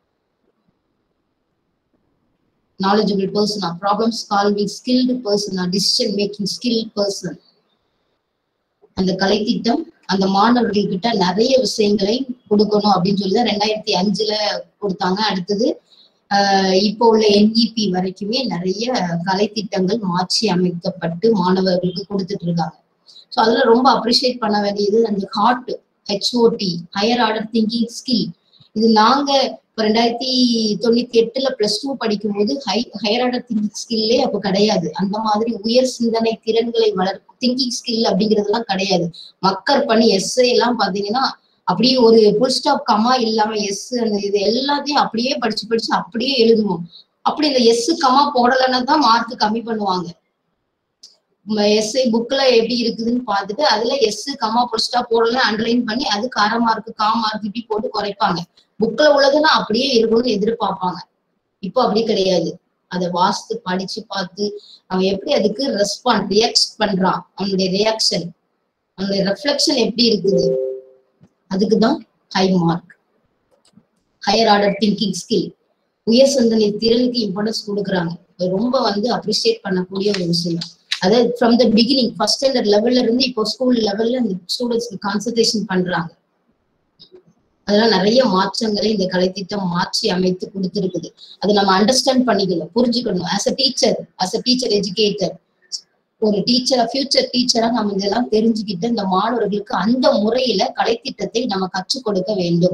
knowledgeable person or problem solving skilled person or decision making skilled person அந்த கலைத்திட்டம் அந்த மாணவர்கள் கிட்ட நிறைய விஷயங்களை கொடுக்கணும் அப்படின்னு சொல்லி தான் ரெண்டாயிரத்தி அஞ்சுல கொடுத்தாங்க அடுத்தது ஆஹ் இப்போ உள்ள என்இபி வரைக்குமே நிறைய கலைத்திட்டங்கள் மாற்றி அமைக்கப்பட்டு மாணவர்களுக்கு கொடுத்துட்டு இருக்காங்க ஸோ அதுல ரொம்ப அப்ரிஷியேட் பண்ண வேண்டியது அந்த hard HOD higher order thinking skill இது நாங்க இப்போ ரெண்டாயிரத்தி தொண்ணூத்தி எட்டுல பிளஸ் டூ படிக்கும் போது ஹை ஹையர் ஆர்டர் திங்கிங் ஸ்கில்லே அப்போ கிடையாது அந்த மாதிரி உயர் சிந்தனை திறன்களை வளர்க்கும் திங்கிங் ஸ்கில் அப்படிங்கிறதெல்லாம் கிடையாது மக்கர் பண்ணி எஸ்ஏ எல்லாம் பாத்தீங்கன்னா அப்படியே ஒரு புல் ஸ்டாப் கமா இல்லாம எஸ் அந்த இது எல்லாத்தையும் அப்படியே படிச்சு படிச்சு அப்படியே எழுதுவோம் அப்படி இந்த எஸ் கமா போடலைன்னா தான் மார்க் கம்மி பண்ணுவாங்க எஸ்ஐ புக்ல எப்படி இருக்குதுன்னு பார்த்துட்டு அதுல எஸ் கமா புல் ஸ்டாப் போடல அண்டர்லைன் பண்ணி அதுக்கு அரை மார்க் கா மார்க் இப்படி போட்டு குறைப்பாங்க புக்ல உள்ளதுன்னா அப்படியே இருக்கணும்னு எதிர்பார்ப்பாங்க இப்போ அப்படி கிடையாது அதை வாசித்து படிச்சு பார்த்து அவன் எப்படி அதுக்கு ரெஸ்பாண்ட் ரியாக்ட் பண்றான் அவனுடைய ரியாக்ஷன் அவனுடைய ரெஃப்ளெக்ஷன் எப்படி இருக்குது அதுக்குதான் high mark higher order thinking skill உயர் சிந்தனை திறனுக்கு இம்பார்ட்டன்ஸ் கொடுக்குறாங்க ரொம்ப வந்து அப்ரிஷியேட் பண்ணக்கூடிய ஒரு விஷயம் அதாவது from the beginning first standard லெவல்ல இருந்து இப்போ ஸ்கூல் லெவல்ல இந்த ஸ்டூடெண்ட்ஸ்க்கு கான்சன்ட்ரேஷன் பண்றாங்க அதெல்லாம் நிறைய மாற்றங்களை இந்த கலைத்திட்டம் மாற்றி அமைத்து கொடுத்துருக்குது அதை நம்ம அண்டர்ஸ்டாண்ட் பண்ணிக்கணும் புரிஞ்சுக்கணும் as a teacher as a teacher educator ஒரு டீச்சரா ஃபியூச்சர் டீச்சரா நம்ம இதெல்லாம் தெரிஞ்சுக்கிட்டு இந்த மாணவர்களுக்கு அந்த முறையில கலைத்திட்டத்தை நம்ம கற்றுக் கொடுக்க வேண்டும்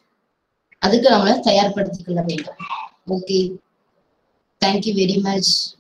அதுக்கு நம்மளை தயார்படுத்திக் கொள்ள வேண்டும் ஓகே தேங்க்யூ வெரி மச்